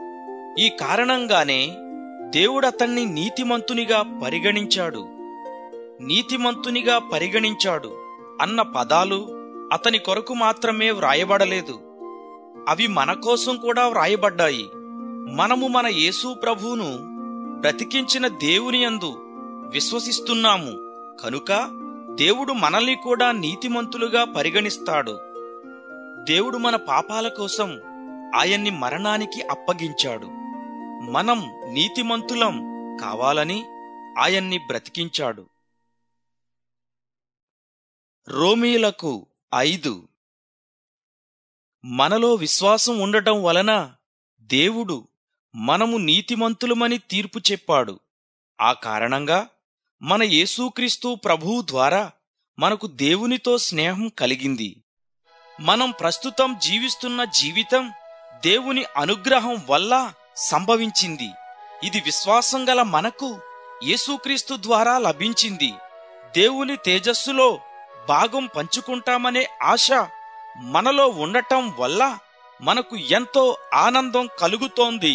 ఈ కారణంగానే దేవుడు అతన్ని నీతిమంతునిగా పరిగణించాడు నీతిమంతునిగా పరిగణించాడు అన్న పదాలు అతని కొరకు మాత్రమే వ్రాయబడలేదు అవి మన కోసం కూడా వ్రాయబడ్డాయి మనము మన యేసు ప్రభువును బ్రతికించిన దేవుని యందు విశ్వసిస్తున్నాము కనుక దేవుడు మనల్ని కూడా నీతిమంతులుగా పరిగణిస్తాడు దేవుడు మన పాపాల కోసం ఆయన్ని మరణానికి అప్పగించాడు మనం నీతిమంతులం కావాలని ఆయన్ని బ్రతికించాడు రోమీలకు ఐదు మనలో విశ్వాసం ఉండటం వలన దేవుడు మనము నీతిమంతులమని తీర్పు చెప్పాడు ఆ కారణంగా మన యేసుక్రీస్తు ప్రభువు ద్వారా మనకు దేవునితో స్నేహం కలిగింది మనం ప్రస్తుతం జీవిస్తున్న జీవితం దేవుని అనుగ్రహం వల్ల సంభవించింది ఇది విశ్వాసం గల మనకు యేసుక్రీస్తు ద్వారా లభించింది దేవుని తేజస్సులో భాగం పంచుకుంటామనే ఆశ మనలో ఉండటం వల్ల మనకు ఎంతో ఆనందం కలుగుతోంది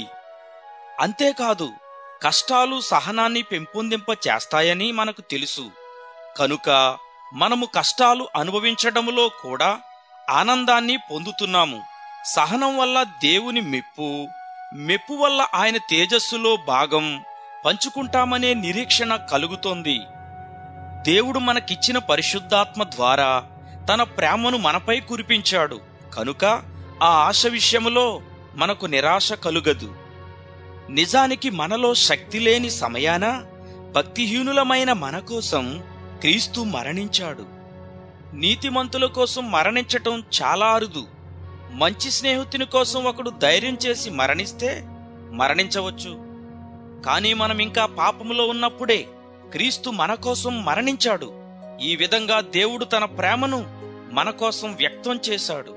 అంతేకాదు కష్టాలు సహనాన్ని పెంపొందింప చేస్తాయని మనకు తెలుసు కనుక మనము కష్టాలు అనుభవించడములో కూడా ఆనందాన్ని పొందుతున్నాము సహనం వల్ల దేవుని మెప్పు మెప్పు వల్ల ఆయన తేజస్సులో భాగం పంచుకుంటామనే నిరీక్షణ కలుగుతోంది దేవుడు మనకిచ్చిన పరిశుద్ధాత్మ ద్వారా తన ప్రేమను మనపై కురిపించాడు కనుక ఆ ఆశ విషయములో మనకు నిరాశ కలుగదు నిజానికి మనలో శక్తి లేని సమయాన భక్తిహీనులమైన మన కోసం క్రీస్తు మరణించాడు నీతిమంతుల కోసం మరణించటం చాలా అరుదు మంచి స్నేహితుని కోసం ఒకడు ధైర్యం చేసి మరణిస్తే మరణించవచ్చు కానీ మనం ఇంకా పాపములో ఉన్నప్పుడే క్రీస్తు మన కోసం మరణించాడు ఈ విధంగా దేవుడు తన ప్రేమను మన కోసం వ్యక్తం చేశాడు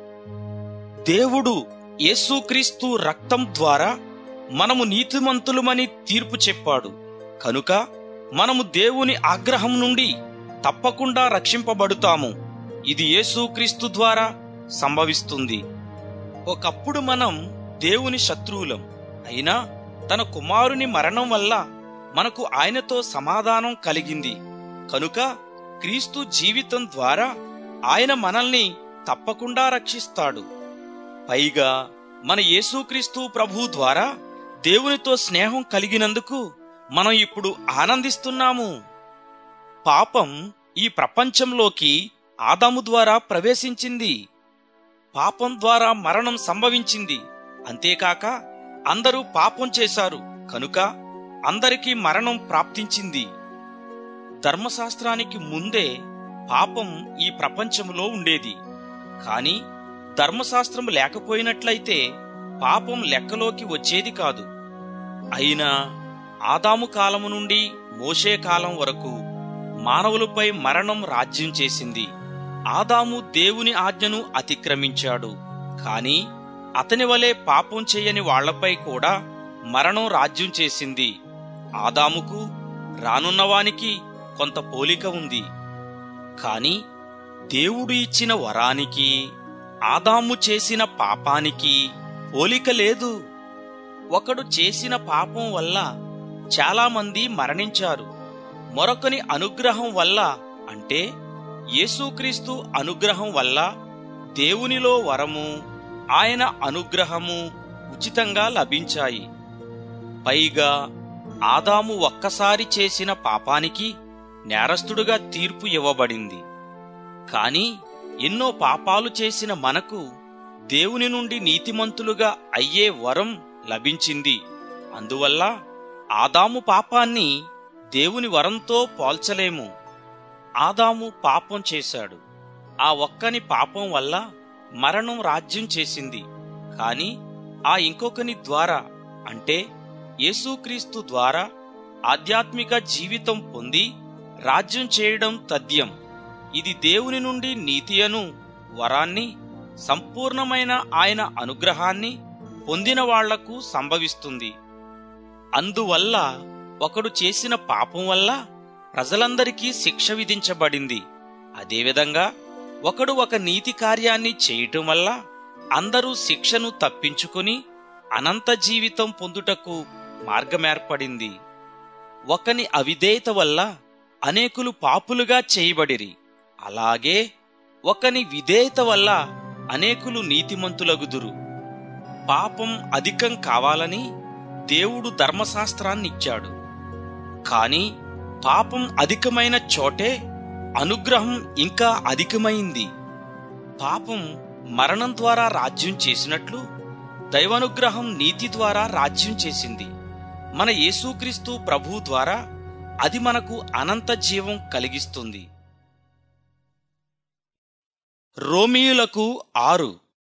దేవుడు యేసుక్రీస్తు రక్తం ద్వారా మనము నీతిమంతులమని తీర్పు చెప్పాడు కనుక మనము దేవుని ఆగ్రహం నుండి తప్పకుండా రక్షింపబడుతాము ఇది యేసుక్రీస్తు ద్వారా సంభవిస్తుంది ఒకప్పుడు మనం దేవుని శత్రువులం అయినా తన కుమారుని మరణం వల్ల మనకు ఆయనతో సమాధానం కలిగింది కనుక క్రీస్తు జీవితం ద్వారా ఆయన మనల్ని తప్పకుండా రక్షిస్తాడు పైగా మన యేసుక్రీస్తు ప్రభు ద్వారా దేవునితో స్నేహం కలిగినందుకు మనం ఇప్పుడు ఆనందిస్తున్నాము పాపం ఈ ప్రపంచంలోకి ఆదాము ద్వారా ప్రవేశించింది పాపం ద్వారా మరణం సంభవించింది అంతేకాక అందరూ పాపం చేశారు కనుక అందరికీ మరణం ప్రాప్తించింది ధర్మశాస్త్రానికి ముందే పాపం ఈ ప్రపంచంలో ఉండేది కాని ధర్మశాస్త్రం లేకపోయినట్లయితే పాపం లెక్కలోకి వచ్చేది కాదు అయినా ఆదాము కాలము నుండి మోషే కాలం వరకు మానవులపై మరణం రాజ్యం చేసింది ఆదాము దేవుని ఆజ్ఞను అతిక్రమించాడు కాని అతని వలె పాపం చేయని వాళ్లపై కూడా మరణం రాజ్యం చేసింది ఆదాముకు రానున్నవానికి కొంత పోలిక ఉంది కాని దేవుడు ఇచ్చిన వరానికి ఆదాము చేసిన పాపానికి పోలిక లేదు ఒకడు చేసిన పాపం వల్ల చాలామంది మరణించారు మరొకని అనుగ్రహం వల్ల అంటే యేసుక్రీస్తు అనుగ్రహం వల్ల దేవునిలో వరము ఆయన అనుగ్రహము ఉచితంగా లభించాయి పైగా ఆదాము ఒక్కసారి చేసిన పాపానికి నేరస్తుడుగా తీర్పు ఇవ్వబడింది కాని ఎన్నో పాపాలు చేసిన మనకు దేవుని నుండి నీతిమంతులుగా అయ్యే వరం లభించింది అందువల్ల ఆదాము పాపాన్ని దేవుని వరంతో పోల్చలేము ఆదాము పాపం చేశాడు ఆ ఒక్కని పాపం వల్ల మరణం రాజ్యం చేసింది కాని ఆ ఇంకొకని ద్వారా అంటే యేసుక్రీస్తు ద్వారా ఆధ్యాత్మిక జీవితం పొంది రాజ్యం చేయడం తథ్యం ఇది దేవుని నుండి నీతియను వరాన్ని సంపూర్ణమైన ఆయన అనుగ్రహాన్ని పొందిన వాళ్లకు సంభవిస్తుంది అందువల్ల ఒకడు చేసిన పాపం వల్ల ప్రజలందరికీ శిక్ష విధించబడింది అదేవిధంగా ఒకడు ఒక నీతి కార్యాన్ని చేయటం వల్ల అందరూ శిక్షను తప్పించుకుని అనంత జీవితం పొందుటకు మార్గమేర్పడింది ఒకని అవిధేయత వల్ల అనేకులు పాపులుగా చేయబడిరి అలాగే ఒకని విధేయత వల్ల అనేకులు నీతిమంతులగుదురు పాపం అధికం కావాలని దేవుడు ధర్మశాస్త్రాన్నిచ్చాడు కాని పాపం అధికమైన చోటే అనుగ్రహం ఇంకా అధికమైంది పాపం మరణం ద్వారా రాజ్యం చేసినట్లు దైవానుగ్రహం నీతి ద్వారా రాజ్యం చేసింది మన యేసుక్రీస్తు ప్రభు ద్వారా అది మనకు అనంత జీవం కలిగిస్తుంది రోమియులకు ఆరు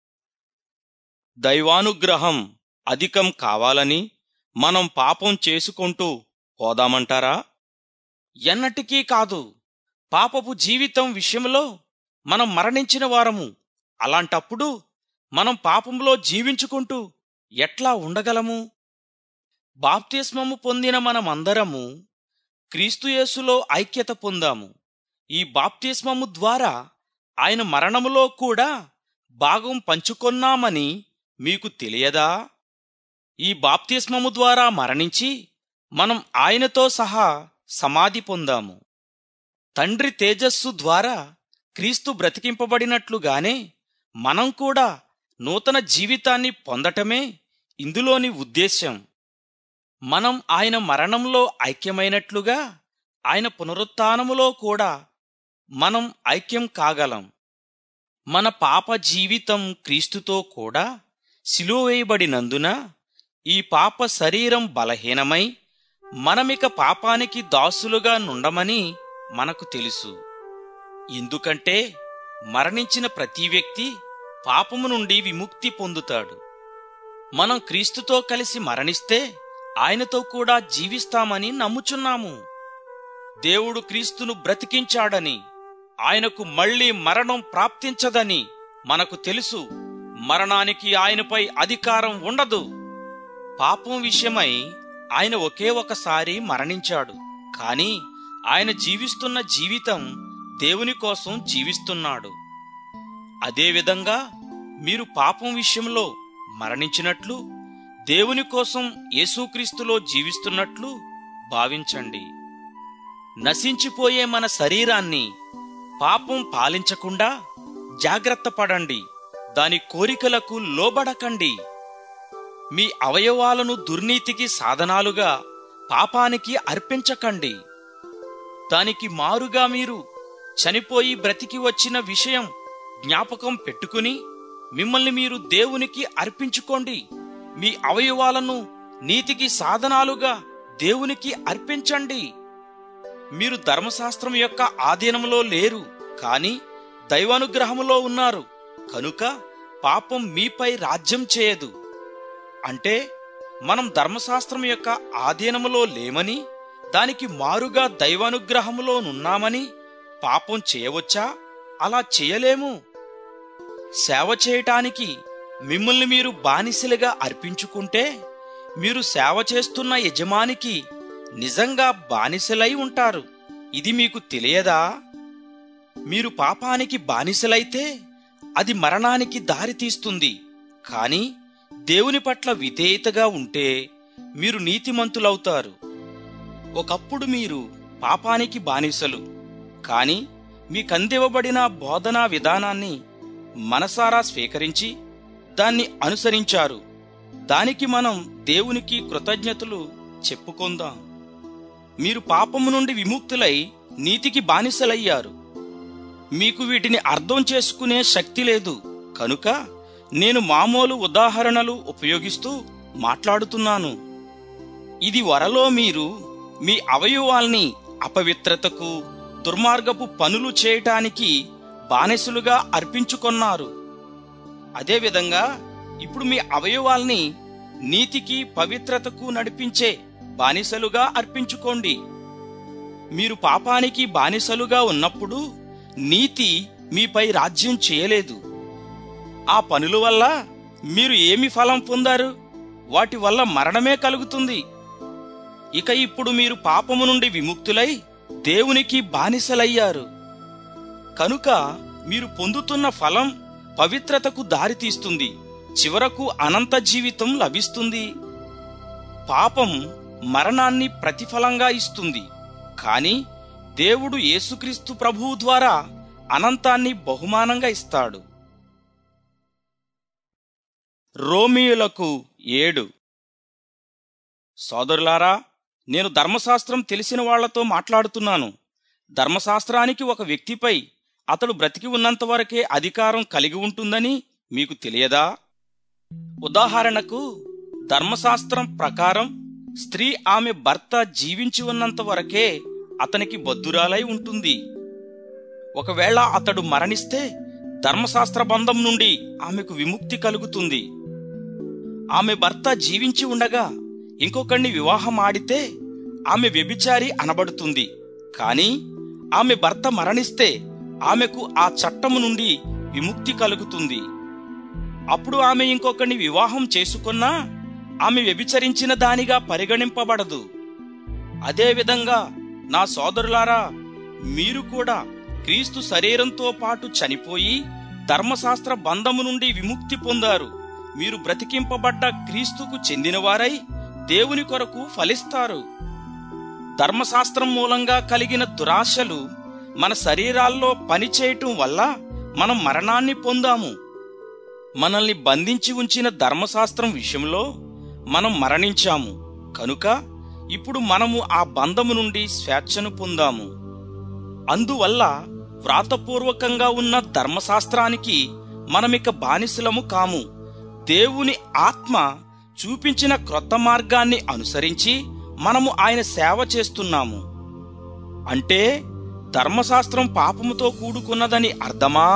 దైవానుగ్రహం అధికం కావాలని మనం పాపం చేసుకుంటూ పోదామంటారా ఎన్నటికీ కాదు పాపపు జీవితం విషయంలో మనం మరణించిన వారము అలాంటప్పుడు మనం పాపంలో జీవించుకుంటూ ఎట్లా ఉండగలము బాప్తిస్మము పొందిన మనమందరము క్రీస్తుయేసులో ఐక్యత పొందాము ఈ బాప్తిస్మము ద్వారా ఆయన మరణములో కూడా భాగం పంచుకొన్నామని మీకు తెలియదా ఈ బాప్తిస్మము ద్వారా మరణించి మనం ఆయనతో సహా సమాధి పొందాము తండ్రి తేజస్సు ద్వారా క్రీస్తు బ్రతికింపబడినట్లుగానే మనం కూడా నూతన జీవితాన్ని పొందటమే ఇందులోని ఉద్దేశ్యం మనం ఆయన మరణంలో ఐక్యమైనట్లుగా ఆయన పునరుత్థానములో కూడా మనం ఐక్యం కాగలం మన పాప జీవితం క్రీస్తుతో కూడా సిలువేయబడినందున ఈ పాప శరీరం బలహీనమై మనమిక పాపానికి దాసులుగా నుండమని మనకు తెలుసు ఎందుకంటే మరణించిన ప్రతి వ్యక్తి పాపము నుండి విముక్తి పొందుతాడు మనం క్రీస్తుతో కలిసి మరణిస్తే ఆయనతో కూడా జీవిస్తామని నమ్ముచున్నాము దేవుడు క్రీస్తును బ్రతికించాడని ఆయనకు మళ్లీ మరణం ప్రాప్తించదని మనకు తెలుసు మరణానికి ఆయనపై అధికారం ఉండదు పాపం విషయమై ఆయన ఒకే ఒకసారి మరణించాడు కాని ఆయన జీవిస్తున్న జీవితం దేవుని కోసం జీవిస్తున్నాడు అదేవిధంగా మీరు పాపం విషయంలో మరణించినట్లు దేవుని కోసం యేసుక్రీస్తులో జీవిస్తున్నట్లు భావించండి నశించిపోయే మన శరీరాన్ని పాపం పాలించకుండా జాగ్రత్త పడండి దాని కోరికలకు లోబడకండి మీ అవయవాలను దుర్నీతికి సాధనాలుగా పాపానికి అర్పించకండి దానికి మారుగా మీరు చనిపోయి బ్రతికి వచ్చిన విషయం జ్ఞాపకం పెట్టుకుని మిమ్మల్ని మీరు దేవునికి అర్పించుకోండి మీ అవయవాలను నీతికి సాధనాలుగా దేవునికి అర్పించండి మీరు ధర్మశాస్త్రం యొక్క ఆధీనంలో లేరు కాని దైవానుగ్రహములో ఉన్నారు కనుక పాపం మీపై రాజ్యం చేయదు అంటే మనం ధర్మశాస్త్రం యొక్క ఆధీనములో లేమని దానికి మారుగా దైవానుగ్రహములో నున్నామని పాపం చేయవచ్చా అలా చేయలేము సేవ చేయటానికి మిమ్మల్ని మీరు బానిసలుగా అర్పించుకుంటే మీరు సేవ చేస్తున్న యజమానికి నిజంగా బానిసలై ఉంటారు ఇది మీకు తెలియదా మీరు పాపానికి బానిసలైతే అది మరణానికి దారితీస్తుంది కాని దేవుని పట్ల విధేయతగా ఉంటే మీరు నీతిమంతులవుతారు ఒకప్పుడు మీరు పాపానికి బానిసలు కాని మీకందివ్వబడిన బోధనా విధానాన్ని మనసారా స్వీకరించి దాన్ని అనుసరించారు దానికి మనం దేవునికి కృతజ్ఞతలు చెప్పుకుందాం మీరు పాపము నుండి విముక్తులై నీతికి బానిసలయ్యారు మీకు వీటిని అర్థం చేసుకునే శక్తి లేదు కనుక నేను మామూలు ఉదాహరణలు ఉపయోగిస్తూ మాట్లాడుతున్నాను ఇది వరలో మీరు మీ అవయవాల్ని అపవిత్రతకు దుర్మార్గపు పనులు చేయటానికి బానిసలుగా అర్పించుకొన్నారు అదేవిధంగా ఇప్పుడు మీ అవయవాల్ని నీతికి పవిత్రతకు నడిపించే బానిసలుగా అర్పించుకోండి మీరు పాపానికి బానిసలుగా ఉన్నప్పుడు నీతి మీపై రాజ్యం చేయలేదు ఆ పనుల వల్ల మీరు ఏమి ఫలం పొందారు వాటి వల్ల మరణమే కలుగుతుంది ఇక ఇప్పుడు మీరు పాపము నుండి విముక్తులై దేవునికి బానిసలయ్యారు కనుక మీరు పొందుతున్న ఫలం పవిత్రతకు దారితీస్తుంది చివరకు అనంత జీవితం లభిస్తుంది పాపం మరణాన్ని ప్రతిఫలంగా ఇస్తుంది కాని దేవుడు యేసుక్రీస్తు ప్రభువు ద్వారా అనంతాన్ని బహుమానంగా ఇస్తాడు రోమియులకు ఏడు సోదరులారా నేను ధర్మశాస్త్రం తెలిసిన వాళ్లతో మాట్లాడుతున్నాను ధర్మశాస్త్రానికి ఒక వ్యక్తిపై అతడు బ్రతికి ఉన్నంత వరకే అధికారం కలిగి ఉంటుందని మీకు తెలియదా ఉదాహరణకు ధర్మశాస్త్రం ప్రకారం స్త్రీ ఆమె భర్త జీవించి ఉన్నంత వరకే అతనికి బద్దురాలై ఉంటుంది ఒకవేళ అతడు మరణిస్తే ధర్మశాస్త్ర బంధం నుండి ఆమెకు విముక్తి కలుగుతుంది ఆమె భర్త జీవించి ఉండగా ఇంకొకరిని వివాహం ఆడితే ఆమె వ్యభిచారి అనబడుతుంది కాని ఆమె భర్త మరణిస్తే ఆమెకు ఆ చట్టము నుండి విముక్తి కలుగుతుంది అప్పుడు ఆమె ఇంకొకరిని వివాహం చేసుకున్నా ఆమె వ్యభిచరించిన దానిగా పరిగణింపబడదు అదేవిధంగా నా సోదరులారా మీరు కూడా క్రీస్తు శరీరంతో పాటు చనిపోయి ధర్మశాస్త్ర బంధము నుండి విముక్తి పొందారు మీరు బ్రతికింపబడ్డ క్రీస్తుకు చెందినవారై దేవుని కొరకు ఫలిస్తారు ధర్మశాస్త్రం మూలంగా కలిగిన దురాశలు మన శరీరాల్లో పనిచేయటం వల్ల మనం మరణాన్ని పొందాము మనల్ని బంధించి ఉంచిన ధర్మశాస్త్రం విషయంలో మనం మరణించాము కనుక ఇప్పుడు మనము ఆ బంధము నుండి స్వేచ్ఛను పొందాము అందువల్ల వ్రాతపూర్వకంగా ఉన్న ధర్మశాస్త్రానికి మనమిక బానిసలము కాము దేవుని ఆత్మ చూపించిన క్రొత్త మార్గాన్ని అనుసరించి మనము ఆయన సేవ చేస్తున్నాము అంటే ధర్మశాస్త్రం పాపముతో కూడుకున్నదని అర్థమా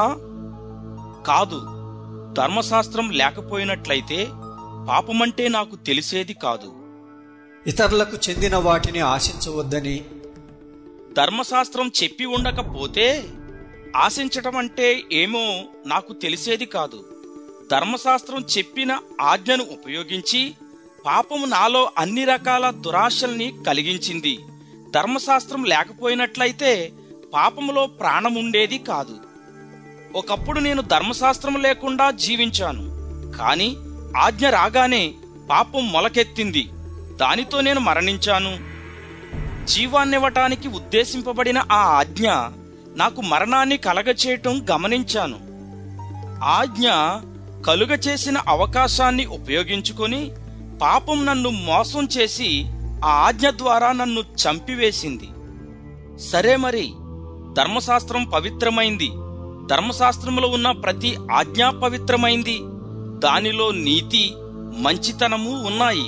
కాదు ధర్మశాస్త్రం లేకపోయినట్లయితే పాపమంటే నాకు తెలిసేది కాదు ఇతరులకు చెందిన వాటిని ఆశించవద్దని ధర్మశాస్త్రం చెప్పి ఉండకపోతే ఆశించటం అంటే ఏమో నాకు తెలిసేది కాదు ధర్మశాస్త్రం చెప్పిన ఆజ్ఞను ఉపయోగించి పాపము నాలో అన్ని రకాల దురాశల్ని కలిగించింది ధర్మశాస్త్రం లేకపోయినట్లయితే పాపములో ప్రాణముండేది కాదు ఒకప్పుడు నేను ధర్మశాస్త్రం లేకుండా జీవించాను కాని ఆజ్ఞ రాగానే పాపం మొలకెత్తింది దానితో నేను మరణించాను జీవాన్నివ్వటానికి ఉద్దేశింపబడిన ఆ ఆజ్ఞ నాకు మరణాన్ని కలగచేయటం గమనించాను ఆజ్ఞ కలుగ చేసిన అవకాశాన్ని ఉపయోగించుకొని పాపం నన్ను మోసం చేసి ఆ ఆజ్ఞ ద్వారా నన్ను చంపివేసింది సరే మరి ధర్మశాస్త్రం పవిత్రమైంది ధర్మశాస్త్రములో ఉన్న ప్రతి ఆజ్ఞా పవిత్రమైంది దానిలో నీతి మంచితనము ఉన్నాయి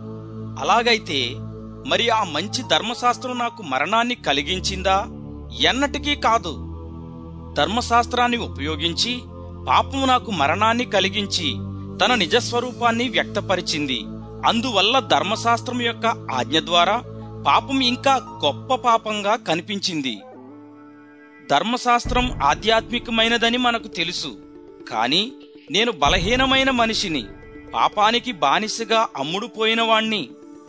అలాగైతే మరి ఆ మంచి ధర్మశాస్త్రం నాకు మరణాన్ని కలిగించిందా ఎన్నటికీ కాదు ధర్మశాస్త్రాన్ని ఉపయోగించి పాపము నాకు మరణాన్ని కలిగించి తన నిజస్వరూపాన్ని వ్యక్తపరిచింది అందువల్ల ధర్మశాస్త్రం యొక్క ఆజ్ఞ ద్వారా పాపం ఇంకా గొప్ప పాపంగా కనిపించింది ధర్మశాస్త్రం ఆధ్యాత్మికమైనదని మనకు తెలుసు కాని నేను బలహీనమైన మనిషిని పాపానికి బానిసగా అమ్ముడుపోయిన వాణ్ణి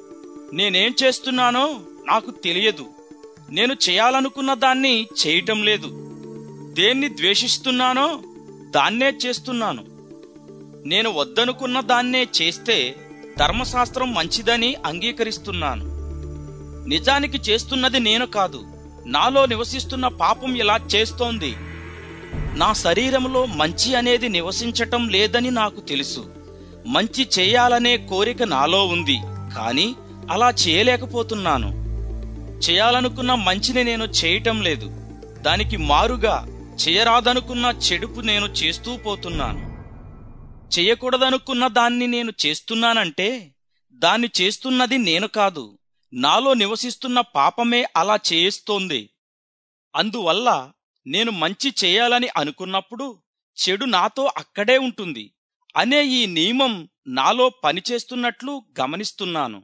నేనేం చేస్తున్నానో నాకు తెలియదు నేను చేయాలనుకున్న దాన్ని చేయటం లేదు దేన్ని ద్వేషిస్తున్నానో దాన్నే చేస్తున్నాను నేను వద్దనుకున్న దాన్నే చేస్తే ధర్మశాస్త్రం మంచిదని అంగీకరిస్తున్నాను నిజానికి చేస్తున్నది నేను కాదు నాలో నివసిస్తున్న పాపం ఇలా చేస్తోంది నా శరీరంలో మంచి అనేది నివసించటం లేదని నాకు తెలుసు మంచి చేయాలనే కోరిక నాలో ఉంది కానీ అలా చేయలేకపోతున్నాను చేయాలనుకున్న మంచిని నేను చేయటం లేదు దానికి మారుగా చేయరాదనుకున్న చెడుపు నేను చేస్తూ పోతున్నాను చేయకూడదనుకున్న దాన్ని నేను చేస్తున్నానంటే దాన్ని చేస్తున్నది నేను కాదు నాలో నివసిస్తున్న పాపమే అలా చేయిస్తోంది అందువల్ల నేను మంచి చేయాలని అనుకున్నప్పుడు చెడు నాతో అక్కడే ఉంటుంది అనే ఈ నియమం నాలో పనిచేస్తున్నట్లు గమనిస్తున్నాను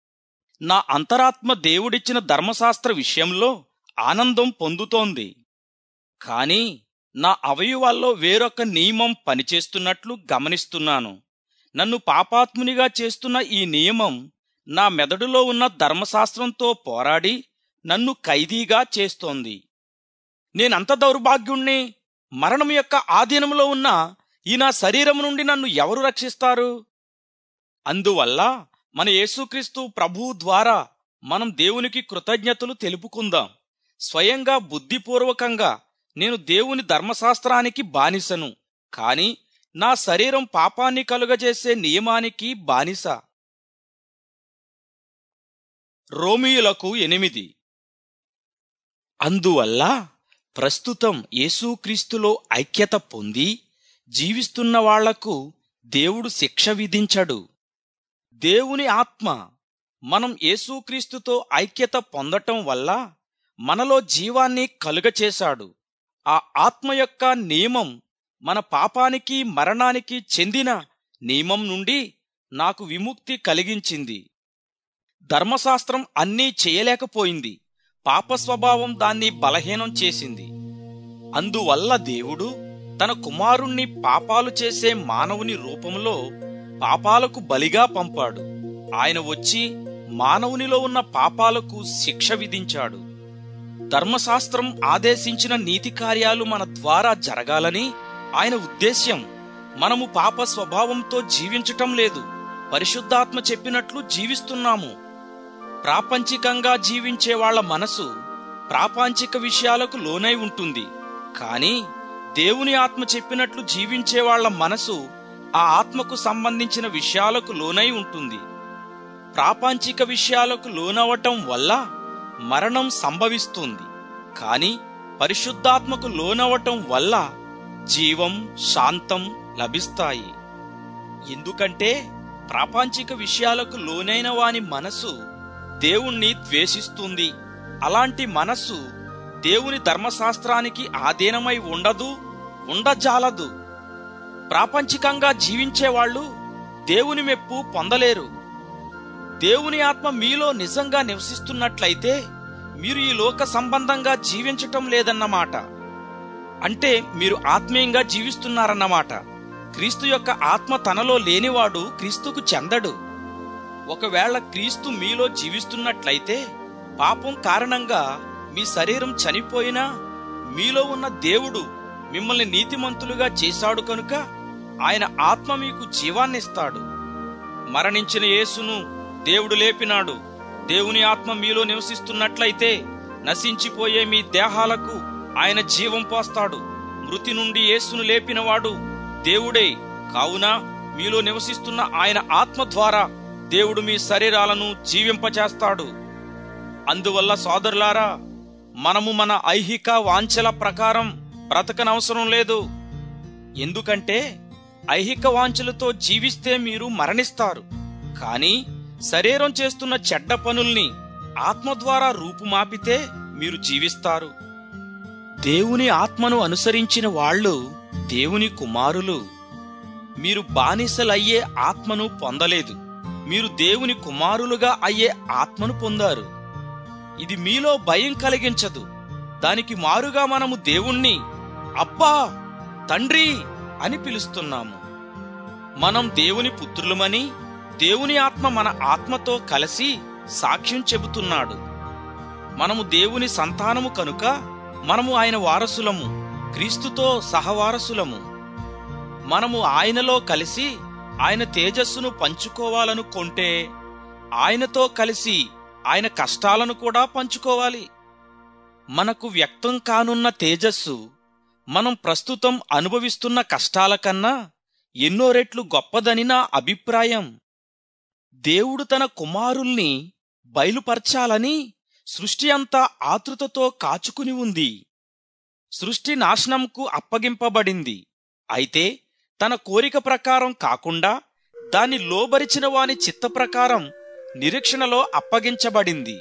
నా అంతరాత్మ దేవుడిచ్చిన ధర్మశాస్త్ర విషయంలో ఆనందం పొందుతోంది కాని నా అవయవాల్లో వేరొక నియమం పనిచేస్తున్నట్లు గమనిస్తున్నాను నన్ను పాపాత్మునిగా చేస్తున్న ఈ నియమం నా మెదడులో ఉన్న ధర్మశాస్త్రంతో పోరాడి నన్ను ఖైదీగా చేస్తోంది నేనంత దౌర్భాగ్యుణ్ణి మరణం యొక్క ఆధీనంలో ఉన్న ఈ నా శరీరం నుండి నన్ను ఎవరు రక్షిస్తారు అందువల్ల మన యేసుక్రీస్తు ప్రభువు ద్వారా మనం దేవునికి కృతజ్ఞతలు తెలుపుకుందాం స్వయంగా బుద్ధిపూర్వకంగా నేను దేవుని ధర్మశాస్త్రానికి బానిసను కాని నా శరీరం పాపాన్ని కలుగజేసే నియమానికి బానిస రోమియులకు ఎనిమిది అందువల్ల ప్రస్తుతం యేసుక్రీస్తులో ఐక్యత పొంది జీవిస్తున్న వాళ్లకు దేవుడు శిక్ష విధించడు దేవుని ఆత్మ మనం యేసుక్రీస్తుతో ఐక్యత పొందటం వల్ల మనలో జీవాన్ని కలుగచేశాడు ఆ ఆత్మ యొక్క నియమం మన పాపానికి మరణానికి చెందిన నియమం నుండి నాకు విముక్తి కలిగించింది ధర్మశాస్త్రం అన్నీ చేయలేకపోయింది పాప స్వభావం దాన్ని బలహీనం చేసింది అందువల్ల దేవుడు తన కుమారుణ్ణి పాపాలు చేసే మానవుని రూపంలో పాపాలకు బలిగా పంపాడు ఆయన వచ్చి మానవునిలో ఉన్న పాపాలకు శిక్ష విధించాడు ధర్మశాస్త్రం ఆదేశించిన నీతి కార్యాలు మన ద్వారా జరగాలని ఆయన ఉద్దేశ్యం మనము పాప స్వభావంతో జీవించటం లేదు పరిశుద్ధాత్మ చెప్పినట్లు జీవిస్తున్నాము ప్రాపంచికంగా జీవించే వాళ్ళ మనసు ప్రాపంచిక విషయాలకు లోనై ఉంటుంది కానీ దేవుని ఆత్మ చెప్పినట్లు జీవించే వాళ్ళ మనసు ఆ ఆత్మకు సంబంధించిన విషయాలకు లోనై ఉంటుంది ప్రాపంచిక విషయాలకు లోనవటం వల్ల మరణం సంభవిస్తుంది కాని పరిశుద్ధాత్మకు లోనవటం వల్ల జీవం శాంతం లభిస్తాయి ఎందుకంటే ప్రాపంచిక విషయాలకు లోనైన వాని మనసు దేవుణ్ణి ద్వేషిస్తుంది అలాంటి మనస్సు దేవుని ధర్మశాస్త్రానికి ఆధీనమై ఉండదు ఉండజాలదు ప్రాపంచికంగా జీవించేవాళ్ళు దేవుని మెప్పు పొందలేరు దేవుని ఆత్మ మీలో నిజంగా నివసిస్తున్నట్లయితే మీరు ఈ లోక సంబంధంగా జీవించటం లేదన్నమాట అంటే మీరు ఆత్మీయంగా జీవిస్తున్నారన్నమాట క్రీస్తు యొక్క ఆత్మ తనలో లేనివాడు క్రీస్తుకు చెందడు ఒకవేళ క్రీస్తు మీలో జీవిస్తున్నట్లయితే పాపం కారణంగా మీ శరీరం చనిపోయినా మీలో ఉన్న దేవుడు మిమ్మల్ని నీతిమంతులుగా చేశాడు కనుక ఆయన ఆత్మ మీకు జీవాన్నిస్తాడు మరణించిన యేసును దేవుడు లేపినాడు దేవుని ఆత్మ మీలో నివసిస్తున్నట్లయితే నశించిపోయే మీ దేహాలకు ఆయన జీవం పోస్తాడు మృతి నుండి యేసును లేపినవాడు దేవుడే కావున మీలో నివసిస్తున్న ఆయన ఆత్మ ద్వారా దేవుడు మీ శరీరాలను జీవింపచేస్తాడు అందువల్ల సోదరులారా మనము మన ఐహిక వాంఛల ప్రకారం బ్రతకనవసరం లేదు ఎందుకంటే ఐహిక వాంఛలతో జీవిస్తే మీరు మరణిస్తారు కానీ శరీరం చేస్తున్న చెడ్డ పనుల్ని ఆత్మ ద్వారా రూపుమాపితే మీరు జీవిస్తారు దేవుని ఆత్మను అనుసరించిన వాళ్ళు దేవుని కుమారులు మీరు బానిసలయ్యే ఆత్మను పొందలేదు మీరు దేవుని కుమారులుగా అయ్యే ఆత్మను పొందారు ఇది మీలో భయం కలిగించదు దానికి మారుగా మనము దేవుణ్ణి అబ్బా తండ్రి అని పిలుస్తున్నాము మనం దేవుని పుత్రులమని దేవుని ఆత్మ మన ఆత్మతో కలిసి సాక్ష్యం చెబుతున్నాడు మనము దేవుని సంతానము కనుక మనము ఆయన వారసులము క్రీస్తుతో సహవారసులము మనము ఆయనలో కలిసి ఆయన తేజస్సును పంచుకోవాలనుకుంటే ఆయనతో కలిసి ఆయన కష్టాలను కూడా పంచుకోవాలి మనకు వ్యక్తం కానున్న తేజస్సు మనం ప్రస్తుతం అనుభవిస్తున్న కష్టాల కన్నా ఎన్నో రెట్లు గొప్పదని నా అభిప్రాయం దేవుడు తన కుమారుల్ని బయలుపరచాలని సృష్టి అంతా ఆతృతతో కాచుకుని ఉంది సృష్టి నాశనంకు అప్పగింపబడింది అయితే తన కోరిక ప్రకారం కాకుండా దాన్ని లోబరిచిన వాని చిత్త ప్రకారం నిరీక్షణలో అప్పగించబడింది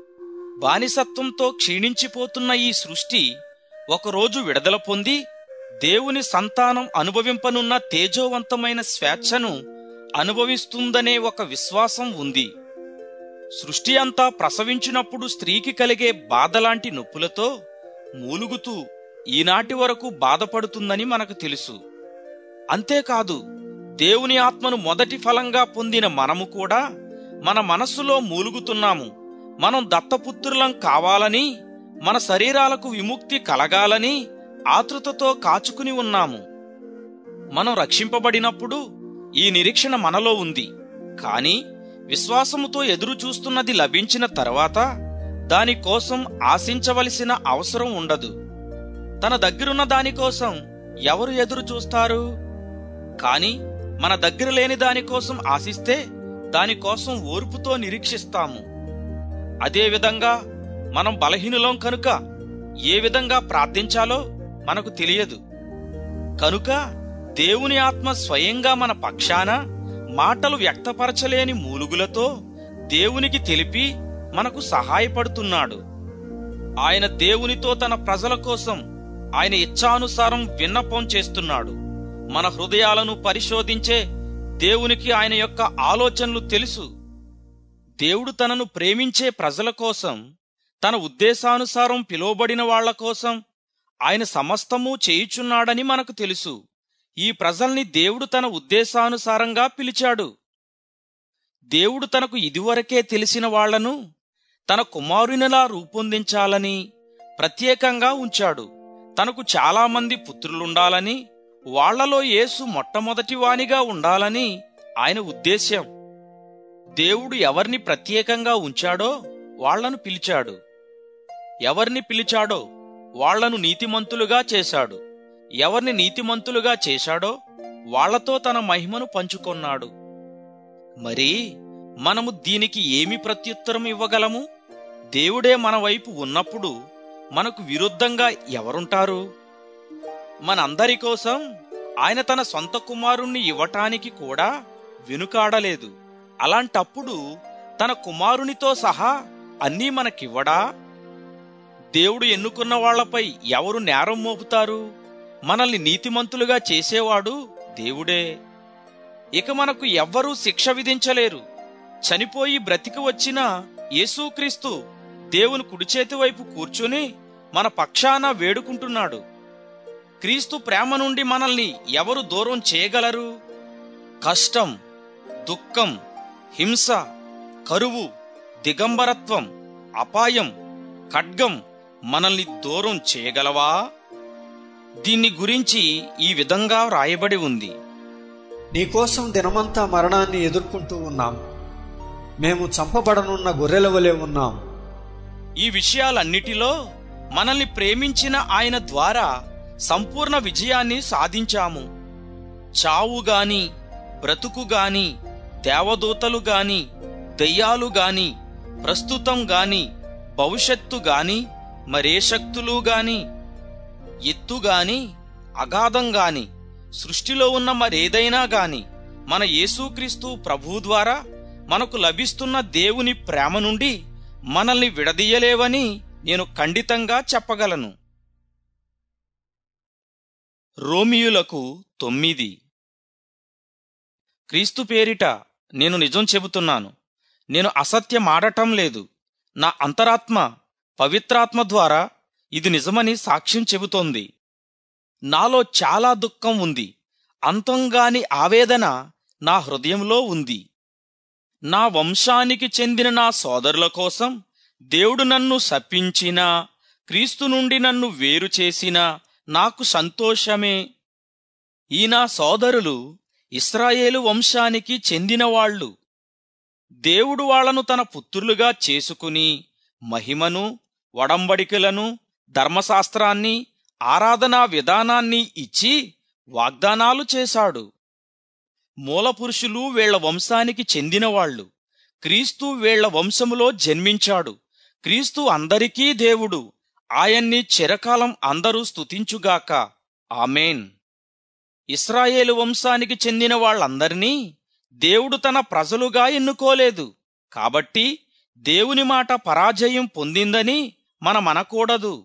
బానిసత్వంతో క్షీణించిపోతున్న ఈ సృష్టి ఒకరోజు విడుదల పొంది దేవుని సంతానం అనుభవింపనున్న తేజోవంతమైన స్వేచ్ఛను అనుభవిస్తుందనే ఒక విశ్వాసం ఉంది సృష్టి అంతా ప్రసవించినప్పుడు స్త్రీకి కలిగే బాధలాంటి నొప్పులతో మూలుగుతూ ఈనాటి వరకు బాధపడుతుందని మనకు తెలుసు అంతేకాదు దేవుని ఆత్మను మొదటి ఫలంగా పొందిన మనము కూడా మన మనస్సులో మూలుగుతున్నాము మనం దత్తపుత్రులం కావాలని మన శరీరాలకు విముక్తి కలగాలని ఆతృతతో కాచుకుని ఉన్నాము మనం రక్షింపబడినప్పుడు ఈ నిరీక్షణ మనలో ఉంది కాని విశ్వాసముతో ఎదురు చూస్తున్నది లభించిన తర్వాత దానికోసం ఆశించవలసిన అవసరం ఉండదు తన దగ్గరున్న దానికోసం ఎవరు ఎదురు చూస్తారు కాని మన దగ్గర లేని దానికోసం ఆశిస్తే దానికోసం ఓర్పుతో నిరీక్షిస్తాము అదేవిధంగా మనం బలహీనులం కనుక ఏ విధంగా ప్రార్థించాలో మనకు తెలియదు కనుక దేవుని ఆత్మ స్వయంగా మన పక్షాన మాటలు వ్యక్తపరచలేని మూలుగులతో దేవునికి తెలిపి మనకు సహాయపడుతున్నాడు ఆయన దేవునితో తన ప్రజల కోసం ఆయన ఇచ్ఛానుసారం విన్నపం చేస్తున్నాడు మన హృదయాలను పరిశోధించే దేవునికి ఆయన యొక్క ఆలోచనలు తెలుసు దేవుడు తనను ప్రేమించే ప్రజల కోసం తన ఉద్దేశానుసారం పిలువబడిన వాళ్ల కోసం ఆయన సమస్తము చేయుచున్నాడని మనకు తెలుసు ఈ ప్రజల్ని దేవుడు తన ఉద్దేశానుసారంగా పిలిచాడు దేవుడు తనకు ఇదివరకే తెలిసిన వాళ్లను తన కుమారునిలా రూపొందించాలని ప్రత్యేకంగా ఉంచాడు తనకు చాలామంది పుత్రులుండాలని వాళ్లలో యేసు మొట్టమొదటి వానిగా ఉండాలని ఆయన ఉద్దేశ్యం దేవుడు ఎవరిని ప్రత్యేకంగా ఉంచాడో వాళ్లను పిలిచాడు ఎవరిని పిలిచాడో వాళ్లను నీతిమంతులుగా చేశాడు ఎవరిని నీతిమంతులుగా చేశాడో వాళ్లతో తన మహిమను పంచుకొన్నాడు మరి మనము దీనికి ఏమి ప్రత్యుత్తరం ఇవ్వగలము దేవుడే మన వైపు ఉన్నప్పుడు మనకు విరుద్ధంగా ఎవరుంటారు మనందరి కోసం ఆయన తన సొంత కుమారుణ్ణి ఇవ్వటానికి కూడా వెనుకాడలేదు అలాంటప్పుడు తన కుమారునితో సహా అన్నీ మనకివ్వడా దేవుడు ఎన్నుకున్న వాళ్లపై ఎవరు నేరం మోపుతారు మనల్ని నీతిమంతులుగా చేసేవాడు దేవుడే ఇక మనకు ఎవ్వరూ శిక్ష విధించలేరు చనిపోయి బ్రతికి వచ్చిన యేసుక్రీస్తు దేవుని కుడిచేతి వైపు కూర్చుని మన పక్షాన వేడుకుంటున్నాడు క్రీస్తు ప్రేమ నుండి మనల్ని ఎవరు దూరం చేయగలరు కష్టం దుఃఖం హింస కరువు దిగంబరత్వం అపాయం ఖడ్గం మనల్ని దూరం చేయగలవా దీన్ని గురించి ఈ విధంగా వ్రాయబడి ఉంది నీకోసం దినమంతా మరణాన్ని ఎదుర్కొంటూ ఉన్నాం మేము చంపబడనున్న గొర్రెల వలె ఉన్నాం ఈ విషయాలన్నిటిలో మనల్ని ప్రేమించిన ఆయన ద్వారా సంపూర్ణ విజయాన్ని సాధించాము చావు గాని బ్రతుకు గాని దేవదూతలు గాని దెయ్యాలు గాని ప్రస్తుతం గాని భవిష్యత్తు గాని మరే శక్తులు గాని ఎత్తు గాని అగాధం గాని సృష్టిలో ఉన్న మరేదైనా గాని మన యేసుక్రీస్తు ప్రభు ద్వారా మనకు లభిస్తున్న దేవుని ప్రేమ నుండి మనల్ని విడదీయలేవని నేను ఖండితంగా చెప్పగలను రోమియులకు తొమ్మిది క్రీస్తు పేరిట నేను నిజం చెబుతున్నాను నేను అసత్యమాడటం లేదు నా అంతరాత్మ పవిత్రాత్మ ద్వారా ఇది నిజమని సాక్ష్యం చెబుతోంది నాలో చాలా దుఃఖం ఉంది అంతంగాని ఆవేదన నా హృదయంలో ఉంది నా వంశానికి చెందిన నా సోదరుల కోసం దేవుడు నన్ను శపించినా క్రీస్తు నుండి నన్ను వేరు చేసినా నాకు సంతోషమే ఈ నా సోదరులు ఇస్రాయేలు వంశానికి చెందినవాళ్లు దేవుడు వాళ్లను తన పుత్రులుగా చేసుకుని మహిమను వడంబడికలను ధర్మశాస్త్రాన్ని ఆరాధనా విధానాన్ని ఇచ్చి వాగ్దానాలు చేశాడు మూలపురుషులు వీళ్ల వంశానికి చెందినవాళ్లు క్రీస్తు వీళ్ల వంశములో జన్మించాడు క్రీస్తు అందరికీ దేవుడు ఆయన్ని చిరకాలం అందరూ స్తుతించుగాక ఆమెన్ ఇస్రాయేలు వంశానికి చెందిన వాళ్ళందరినీ దేవుడు తన ప్రజలుగా ఎన్నుకోలేదు కాబట్టి దేవుని మాట పరాజయం పొందిందని మనమనకూడదు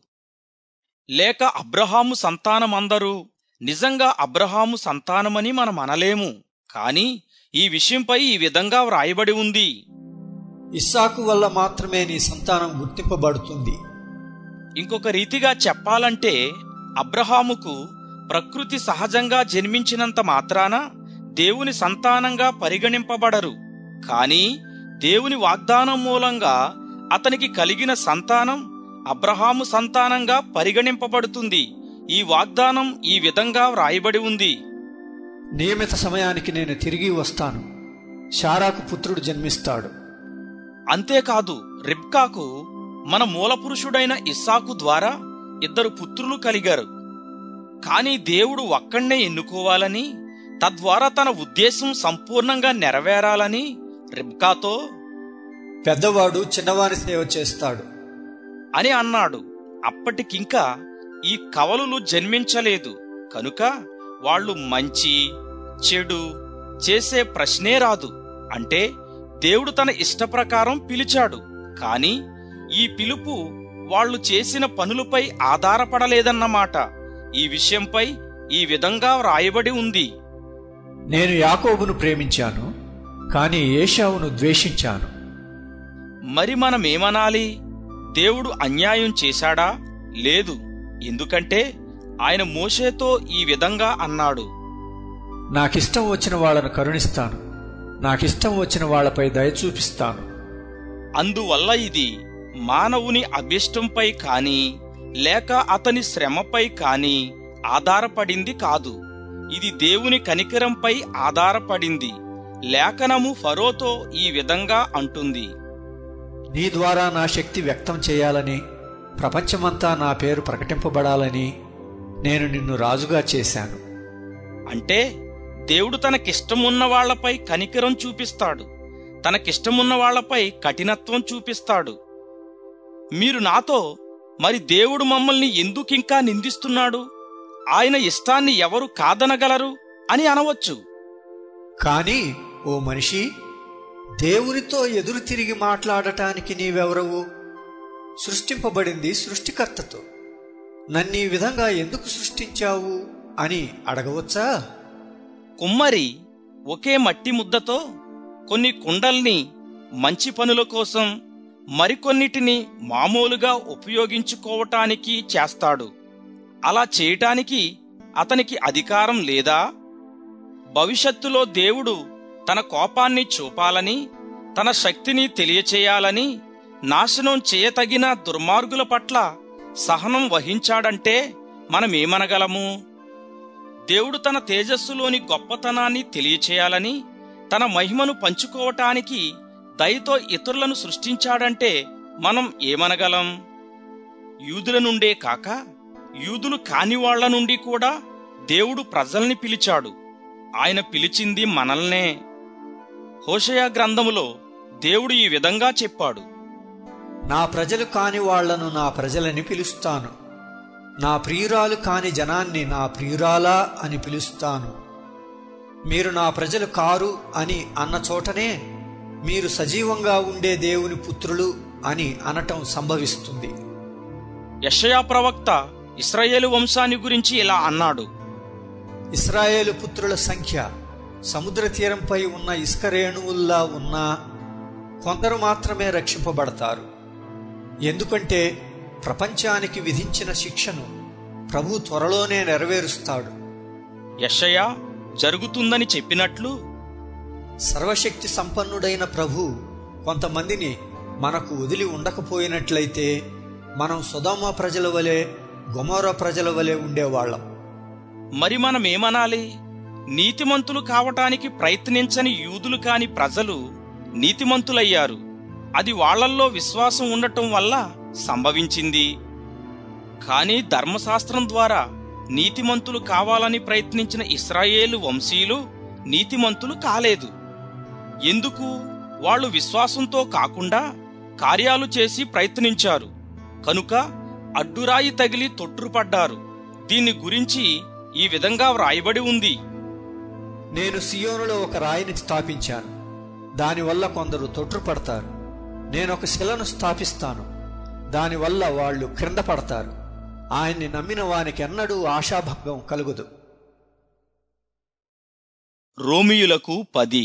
లేక అబ్రహాము సంతానమందరూ నిజంగా అబ్రహాము సంతానమని మనం అనలేము కాని ఈ విషయంపై ఈ విధంగా వ్రాయబడి ఉంది ఇస్సాకు వల్ల మాత్రమే నీ సంతానం గుర్తింపబడుతుంది ఇంకొక రీతిగా చెప్పాలంటే అబ్రహాముకు ప్రకృతి సహజంగా జన్మించినంత మాత్రాన దేవుని సంతానంగా పరిగణింపబడరు కాని దేవుని వాగ్దానం మూలంగా అతనికి కలిగిన సంతానం అబ్రహాము సంతానంగా పరిగణింపబడుతుంది ఈ వాగ్దానం ఈ విధంగా వ్రాయబడి ఉంది నియమిత సమయానికి నేను తిరిగి వస్తాను షారాకు పుత్రుడు జన్మిస్తాడు అంతేకాదు రిబ్కాకు మన మూలపురుషుడైన ఇస్సాకు ద్వారా ఇద్దరు పుత్రులు కలిగారు కాని దేవుడు ఒక్కణ్ణే ఎన్నుకోవాలని తద్వారా తన ఉద్దేశం సంపూర్ణంగా నెరవేరాలని రిబ్కాతో పెద్దవాడు చిన్నవాని సేవ చేస్తాడు అని అన్నాడు అప్పటికింకా ఈ కవలులు జన్మించలేదు కనుక వాళ్ళు మంచి చెడు చేసే ప్రశ్నే రాదు అంటే దేవుడు తన ఇష్టప్రకారం పిలిచాడు కాని ఈ పిలుపు వాళ్ళు చేసిన పనులపై ఆధారపడలేదన్నమాట ఈ విషయంపై ఈ విధంగా వ్రాయబడి ఉంది నేను యాకోబును ప్రేమించాను కానీ ఏషావును ద్వేషించాను మరి మనమేమనాలి దేవుడు అన్యాయం చేశాడా లేదు ఎందుకంటే ఆయన మోషేతో ఈ విధంగా అన్నాడు నాకిష్టం వచ్చిన వాళ్ళను కరుణిస్తాను నాకిష్టం వచ్చిన వాళ్లపై దయ చూపిస్తాను అందువల్ల ఇది మానవుని అభిష్టంపై కాని లేక అతని శ్రమపై కాని ఆధారపడింది కాదు ఇది దేవుని కనికరంపై ఆధారపడింది లేఖనము ఫరోతో ఈ విధంగా అంటుంది నీ ద్వారా నా శక్తి వ్యక్తం చేయాలని ప్రపంచమంతా నా పేరు ప్రకటింపబడాలని నేను నిన్ను రాజుగా చేశాను అంటే దేవుడు తనకిష్టమున్న వాళ్లపై కనికరం చూపిస్తాడు తనకిష్టమున్న వాళ్లపై కఠినత్వం చూపిస్తాడు మీరు నాతో మరి దేవుడు మమ్మల్ని ఎందుకింకా నిందిస్తున్నాడు ఆయన ఇష్టాన్ని ఎవరు కాదనగలరు అని అనవచ్చు కాని ఓ మనిషి దేవునితో ఎదురు తిరిగి మాట్లాడటానికి నీవెవరవు సృష్టింపబడింది సృష్టికర్తతో నన్నీ విధంగా ఎందుకు సృష్టించావు అని అడగవచ్చా కుమ్మరి ఒకే మట్టి ముద్దతో కొన్ని కుండల్ని మంచి పనుల కోసం మరికొన్నిటిని మామూలుగా ఉపయోగించుకోవటానికి చేస్తాడు అలా చేయటానికి అతనికి అధికారం లేదా భవిష్యత్తులో దేవుడు తన కోపాన్ని చూపాలని తన శక్తిని తెలియచేయాలని నాశనం చేయతగిన దుర్మార్గుల పట్ల సహనం వహించాడంటే మనమేమనగలము దేవుడు తన తేజస్సులోని గొప్పతనాన్ని తెలియచేయాలని తన మహిమను పంచుకోవటానికి దయతో ఇతరులను సృష్టించాడంటే మనం ఏమనగలం యూదుల నుండే కాక యూదులు కాని వాళ్ల నుండి కూడా దేవుడు ప్రజల్ని పిలిచాడు ఆయన పిలిచింది మనల్నే హోషయ గ్రంథములో దేవుడు ఈ విధంగా చెప్పాడు నా ప్రజలు కాని వాళ్లను నా ప్రజలని పిలుస్తాను నా ప్రియురాలు కాని జనాన్ని నా ప్రియురాలా అని పిలుస్తాను మీరు నా ప్రజలు కారు అని అన్న చోటనే మీరు సజీవంగా ఉండే దేవుని పుత్రులు అని అనటం సంభవిస్తుంది యెషయా ప్రవక్త ఇస్రాయేలు వంశాన్ని గురించి ఇలా అన్నాడు ఇస్రాయేలు పుత్రుల సంఖ్య సముద్ర తీరంపై ఉన్న ఇసుక రేణువుల్లా ఉన్నా కొందరు మాత్రమే రక్షింపబడతారు ఎందుకంటే ప్రపంచానికి విధించిన శిక్షను ప్రభు త్వరలోనే నెరవేరుస్తాడు యెషయా జరుగుతుందని చెప్పినట్లు సర్వశక్తి సంపన్నుడైన ప్రభు కొంతమందిని మనకు వదిలి ఉండకపోయినట్లయితే మనం సుధమ ప్రజల వలె గుమోర ప్రజల వలె ఉండేవాళ్ళం మరి మనమేమనాలి నీతిమంతులు కావటానికి ప్రయత్నించని యూదులు కాని ప్రజలు నీతిమంతులయ్యారు అది వాళ్ళల్లో విశ్వాసం ఉండటం వల్ల సంభవించింది కానీ ధర్మశాస్త్రం ద్వారా నీతిమంతులు కావాలని ప్రయత్నించిన ఇస్రాయేలు వంశీయులు నీతిమంతులు కాలేదు ఎందుకు వాళ్ళు విశ్వాసంతో కాకుండా కార్యాలు చేసి ప్రయత్నించారు కనుక అడ్డురాయి తగిలి తొట్టుపడ్డారు దీని గురించి ఈ విధంగా వ్రాయబడి ఉంది నేను సియోనులో ఒక రాయిని స్థాపించాను దానివల్ల కొందరు తొట్టుపడతారు నేను ఒక శిలను స్థాపిస్తాను దానివల్ల వాళ్ళు క్రింద పడతారు ఆయన్ని నమ్మిన వానికి ఎన్నడూ ఆశాభంగం కలుగదు రోమియులకు పది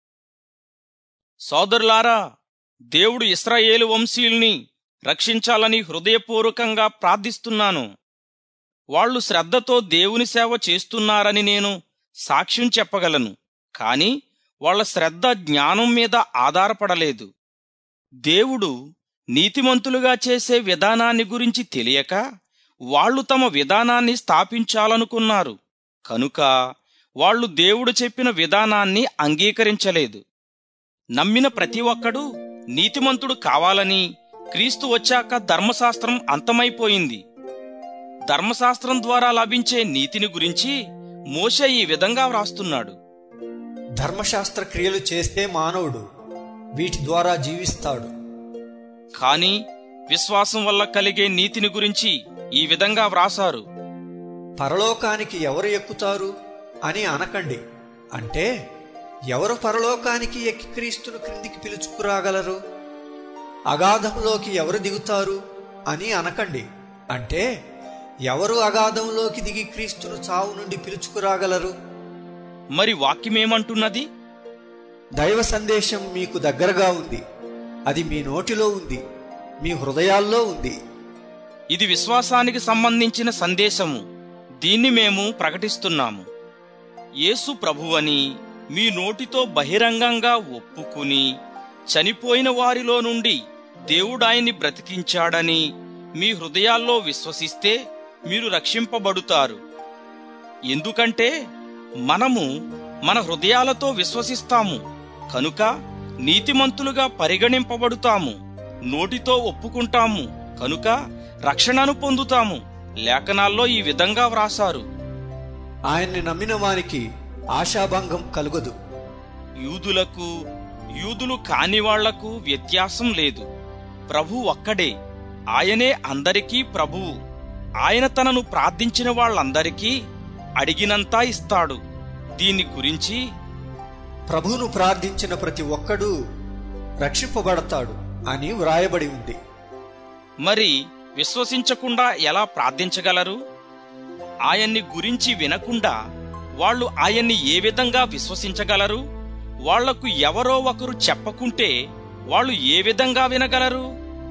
సోదరులారా దేవుడు ఇస్రాయేలు వంశీయుల్ని రక్షించాలని హృదయపూర్వకంగా ప్రార్థిస్తున్నాను వాళ్ళు శ్రద్ధతో దేవుని సేవ చేస్తున్నారని నేను సాక్ష్యం చెప్పగలను కాని వాళ్ళ శ్రద్ధ జ్ఞానం మీద ఆధారపడలేదు దేవుడు నీతిమంతులుగా చేసే విధానాన్ని గురించి తెలియక వాళ్ళు తమ విధానాన్ని స్థాపించాలనుకున్నారు కనుక వాళ్ళు దేవుడు చెప్పిన విధానాన్ని అంగీకరించలేదు నమ్మిన ప్రతి ఒక్కడూ నీతిమంతుడు కావాలని క్రీస్తు వచ్చాక ధర్మశాస్త్రం అంతమైపోయింది ధర్మశాస్త్రం ద్వారా లభించే నీతిని గురించి మోషే ఈ విధంగా వ్రాస్తున్నాడు ధర్మశాస్త్ర క్రియలు చేస్తే మానవుడు వీటి ద్వారా జీవిస్తాడు కాని విశ్వాసం వల్ల కలిగే నీతిని గురించి ఈ విధంగా వ్రాసారు పరలోకానికి ఎవరు ఎక్కుతారు అని అనకండి అంటే ఎవరు పరలోకానికి ఎక్కి క్రీస్తును క్రిందికి పిలుచుకురాగలరు అగాధంలోకి ఎవరు దిగుతారు అని అనకండి అంటే ఎవరు అగాధంలోకి దిగి క్రీస్తును చావు నుండి పిలుచుకురాగలరు మరి వాక్యమేమంటున్నది దైవ సందేశం మీకు దగ్గరగా ఉంది అది మీ నోటిలో ఉంది మీ హృదయాల్లో ఉంది ఇది విశ్వాసానికి సంబంధించిన సందేశము దీన్ని మేము ప్రకటిస్తున్నాము యేసు ప్రభువని మీ నోటితో బహిరంగంగా ఒప్పుకుని చనిపోయిన వారిలో నుండి దేవుడాయన్ని బ్రతికించాడని మీ హృదయాల్లో విశ్వసిస్తే మీరు రక్షింపబడుతారు ఎందుకంటే మనము మన హృదయాలతో విశ్వసిస్తాము కనుక నీతిమంతులుగా పరిగణింపబడుతాము నోటితో ఒప్పుకుంటాము కనుక రక్షణను పొందుతాము లేఖనాల్లో ఈ విధంగా వ్రాసారు ఆయన్ని నమ్మిన వానికి ఆశాభంగం కలుగదు యూదులకు యూదులు కాని వాళ్లకు వ్యత్యాసం లేదు ప్రభు ఒక్కడే ఆయనే అందరికీ ప్రభువు ఆయన తనను ప్రార్థించిన వాళ్ళందరికీ అడిగినంతా ఇస్తాడు దీని గురించి ప్రభువును ప్రార్థించిన ప్రతి ఒక్కడూ రక్షింపబడతాడు అని వ్రాయబడి ఉంది మరి విశ్వసించకుండా ఎలా ప్రార్థించగలరు ఆయన్ని గురించి వినకుండా వాళ్ళు ఆయన్ని ఏ విధంగా విశ్వసించగలరు వాళ్లకు ఎవరో ఒకరు చెప్పకుంటే వాళ్ళు ఏ విధంగా వినగలరు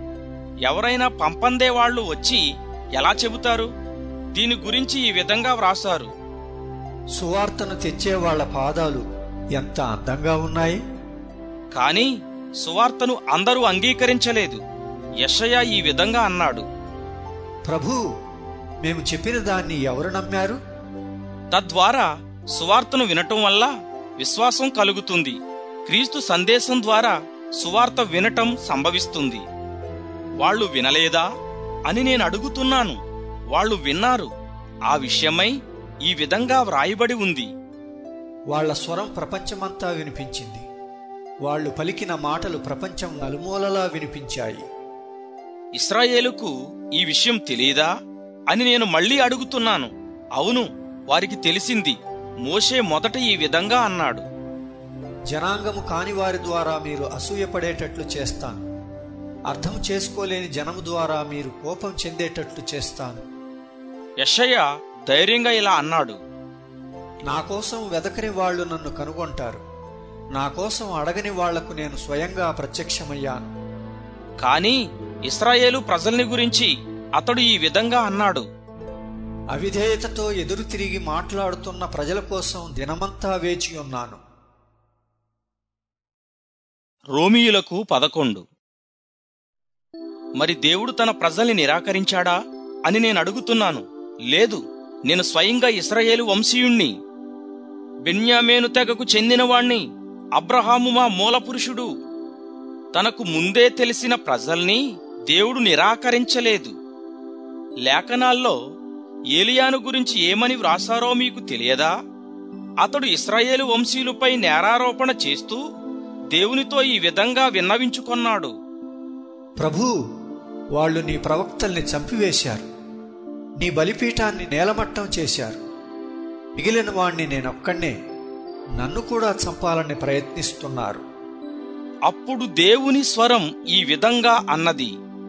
ఎవరైనా పంపందే వాళ్ళు వచ్చి ఎలా చెబుతారు దీని గురించి ఈ విధంగా వ్రాసారు సువార్తను తెచ్చే వాళ్ళ పాదాలు ఎంత అందంగా ఉన్నాయి కాని సువార్తను అందరూ అంగీకరించలేదు యెషయా ఈ విధంగా అన్నాడు ప్రభు మేము చెప్పిన దాన్ని ఎవరు నమ్మారు తద్వారా సువార్తను వినటం వల్ల విశ్వాసం కలుగుతుంది క్రీస్తు సందేశం ద్వారా సువార్త వినటం సంభవిస్తుంది వాళ్ళు వినలేదా అని నేను అడుగుతున్నాను వాళ్ళు విన్నారు ఆ విషయమై ఈ విధంగా వ్రాయబడి ఉంది వాళ్ళ స్వరం ప్రపంచమంతా వినిపించింది వాళ్ళు పలికిన మాటలు ప్రపంచం నలుమూలలా వినిపించాయి ఇస్రాయేలుకు ఈ విషయం తెలియదా అని నేను మళ్ళీ అడుగుతున్నాను అవును వారికి తెలిసింది మోషే మొదట ఈ విధంగా అన్నాడు జనాంగము కాని వారి ద్వారా మీరు అసూయపడేటట్లు చేస్తాను అర్థం చేసుకోలేని జనము ద్వారా మీరు కోపం చెందేటట్లు చేస్తాను యెషయ ధైర్యంగా ఇలా అన్నాడు నా కోసం వెదకని వాళ్ళు నన్ను కనుగొంటారు నా కోసం అడగని వాళ్లకు నేను స్వయంగా ప్రత్యక్షమయ్యాను కాని ఇస్రాయేలు ప్రజల్ని గురించి అతడు ఈ విధంగా అన్నాడు అవిధేయతతో ఎదురు తిరిగి మాట్లాడుతున్న ప్రజల కోసం దినమంతా వేచి ఉన్నాను రోమియులకు పదకొండు మరి దేవుడు తన ప్రజల్ని నిరాకరించాడా అని నేను అడుగుతున్నాను లేదు నేను స్వయంగా ఇస్రాయేలు వంశీయుణ్ణి బెన్యామేను తెగకు చెందినవాణ్ణి అబ్రహాము మా మూలపురుషుడు తనకు ముందే తెలిసిన ప్రజల్ని దేవుడు నిరాకరించలేదు లేఖనాల్లో ఏలియాను గురించి ఏమని వ్రాసారో మీకు తెలియదా అతడు ఇస్రాయేలు వంశీయులపై నేరారోపణ చేస్తూ దేవునితో ఈ విధంగా విన్నవించుకొన్నాడు ప్రభూ వాళ్ళు నీ ప్రవక్తల్ని చంపివేశారు నీ బలిపీఠాన్ని నేలమట్టం చేశారు మిగిలిన వాణ్ణి నేనొక్కడే నన్ను కూడా చంపాలని ప్రయత్నిస్తున్నారు అప్పుడు దేవుని స్వరం ఈ విధంగా అన్నది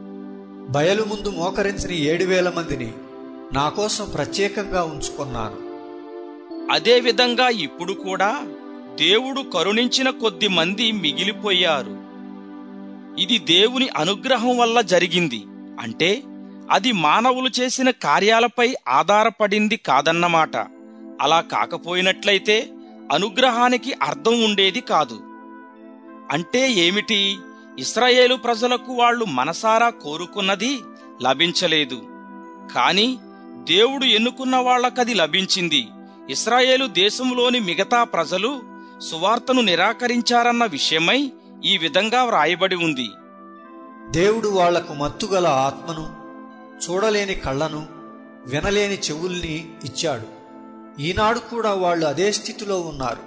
బయలు ముందు మోకరించిన ఏడు వేల మందిని నా కోసం ప్రత్యేకంగా ఉంచుకున్నాను అదే విధంగా ఇప్పుడు కూడా దేవుడు కరుణించిన కొద్ది మంది మిగిలిపోయారు ఇది దేవుని అనుగ్రహం వల్ల జరిగింది అంటే అది మానవులు చేసిన కార్యాలపై ఆధారపడింది కాదన్నమాట అలా కాకపోయినట్లయితే అనుగ్రహానికి అర్థం ఉండేది కాదు అంటే ఏమిటి ఇస్రాయేలు ప్రజలకు వాళ్ళు మనసారా కోరుకున్నది లభించలేదు కాని దేవుడు ఎన్నుకున్న వాళ్ళకది లభించింది ఇస్రాయేలు దేశంలోని మిగతా ప్రజలు సువార్తను నిరాకరించారన్న విషయమై ఈ విధంగా వ్రాయబడి ఉంది దేవుడు వాళ్లకు మత్తుగల ఆత్మను చూడలేని కళ్ళను వినలేని చెవుల్ని ఇచ్చాడు ఈనాడు కూడా వాళ్ళు అదే స్థితిలో ఉన్నారు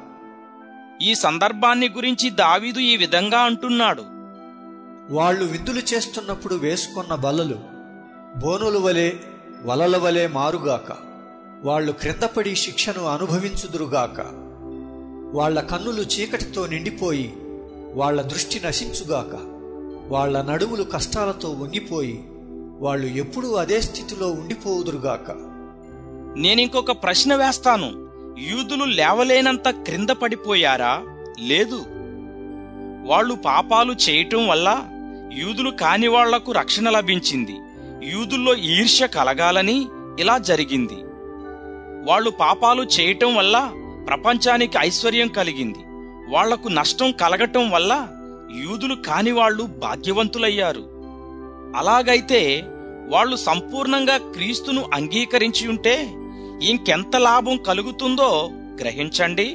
ఈ సందర్భాన్ని గురించి దావీదు ఈ విధంగా అంటున్నాడు వాళ్ళు విందులు చేస్తున్నప్పుడు వేసుకున్న బల్లలు బోనుల వలె వలల వలె మారుగాక వాళ్ళు క్రిందపడి శిక్షను అనుభవించుదురుగాక వాళ్ళ కన్నులు చీకటితో నిండిపోయి వాళ్ళ దృష్టి నశించుగాక వాళ్ళ నడుములు కష్టాలతో వంగిపోయి వాళ్ళు ఎప్పుడూ అదే స్థితిలో ఉండిపోవుదురుగాక నేనింకొక ప్రశ్న వేస్తాను యూదులు లేవలేనంత క్రింద పడిపోయారా లేదు వాళ్ళు పాపాలు చేయటం వల్ల యూదులు కాని వాళ్లకు రక్షణ లభించింది యూదుల్లో ఈర్ష్య కలగాలని ఇలా జరిగింది వాళ్ళు పాపాలు చేయటం వల్ల ప్రపంచానికి ఐశ్వర్యం కలిగింది వాళ్లకు నష్టం కలగటం వల్ల యూదులు కాని వాళ్ళు భాగ్యవంతులయ్యారు అలాగైతే వాళ్ళు సంపూర్ణంగా క్రీస్తును అంగీకరించి ఉంటే ఇంకెంత లాభం కలుగుతుందో గ్రహించండి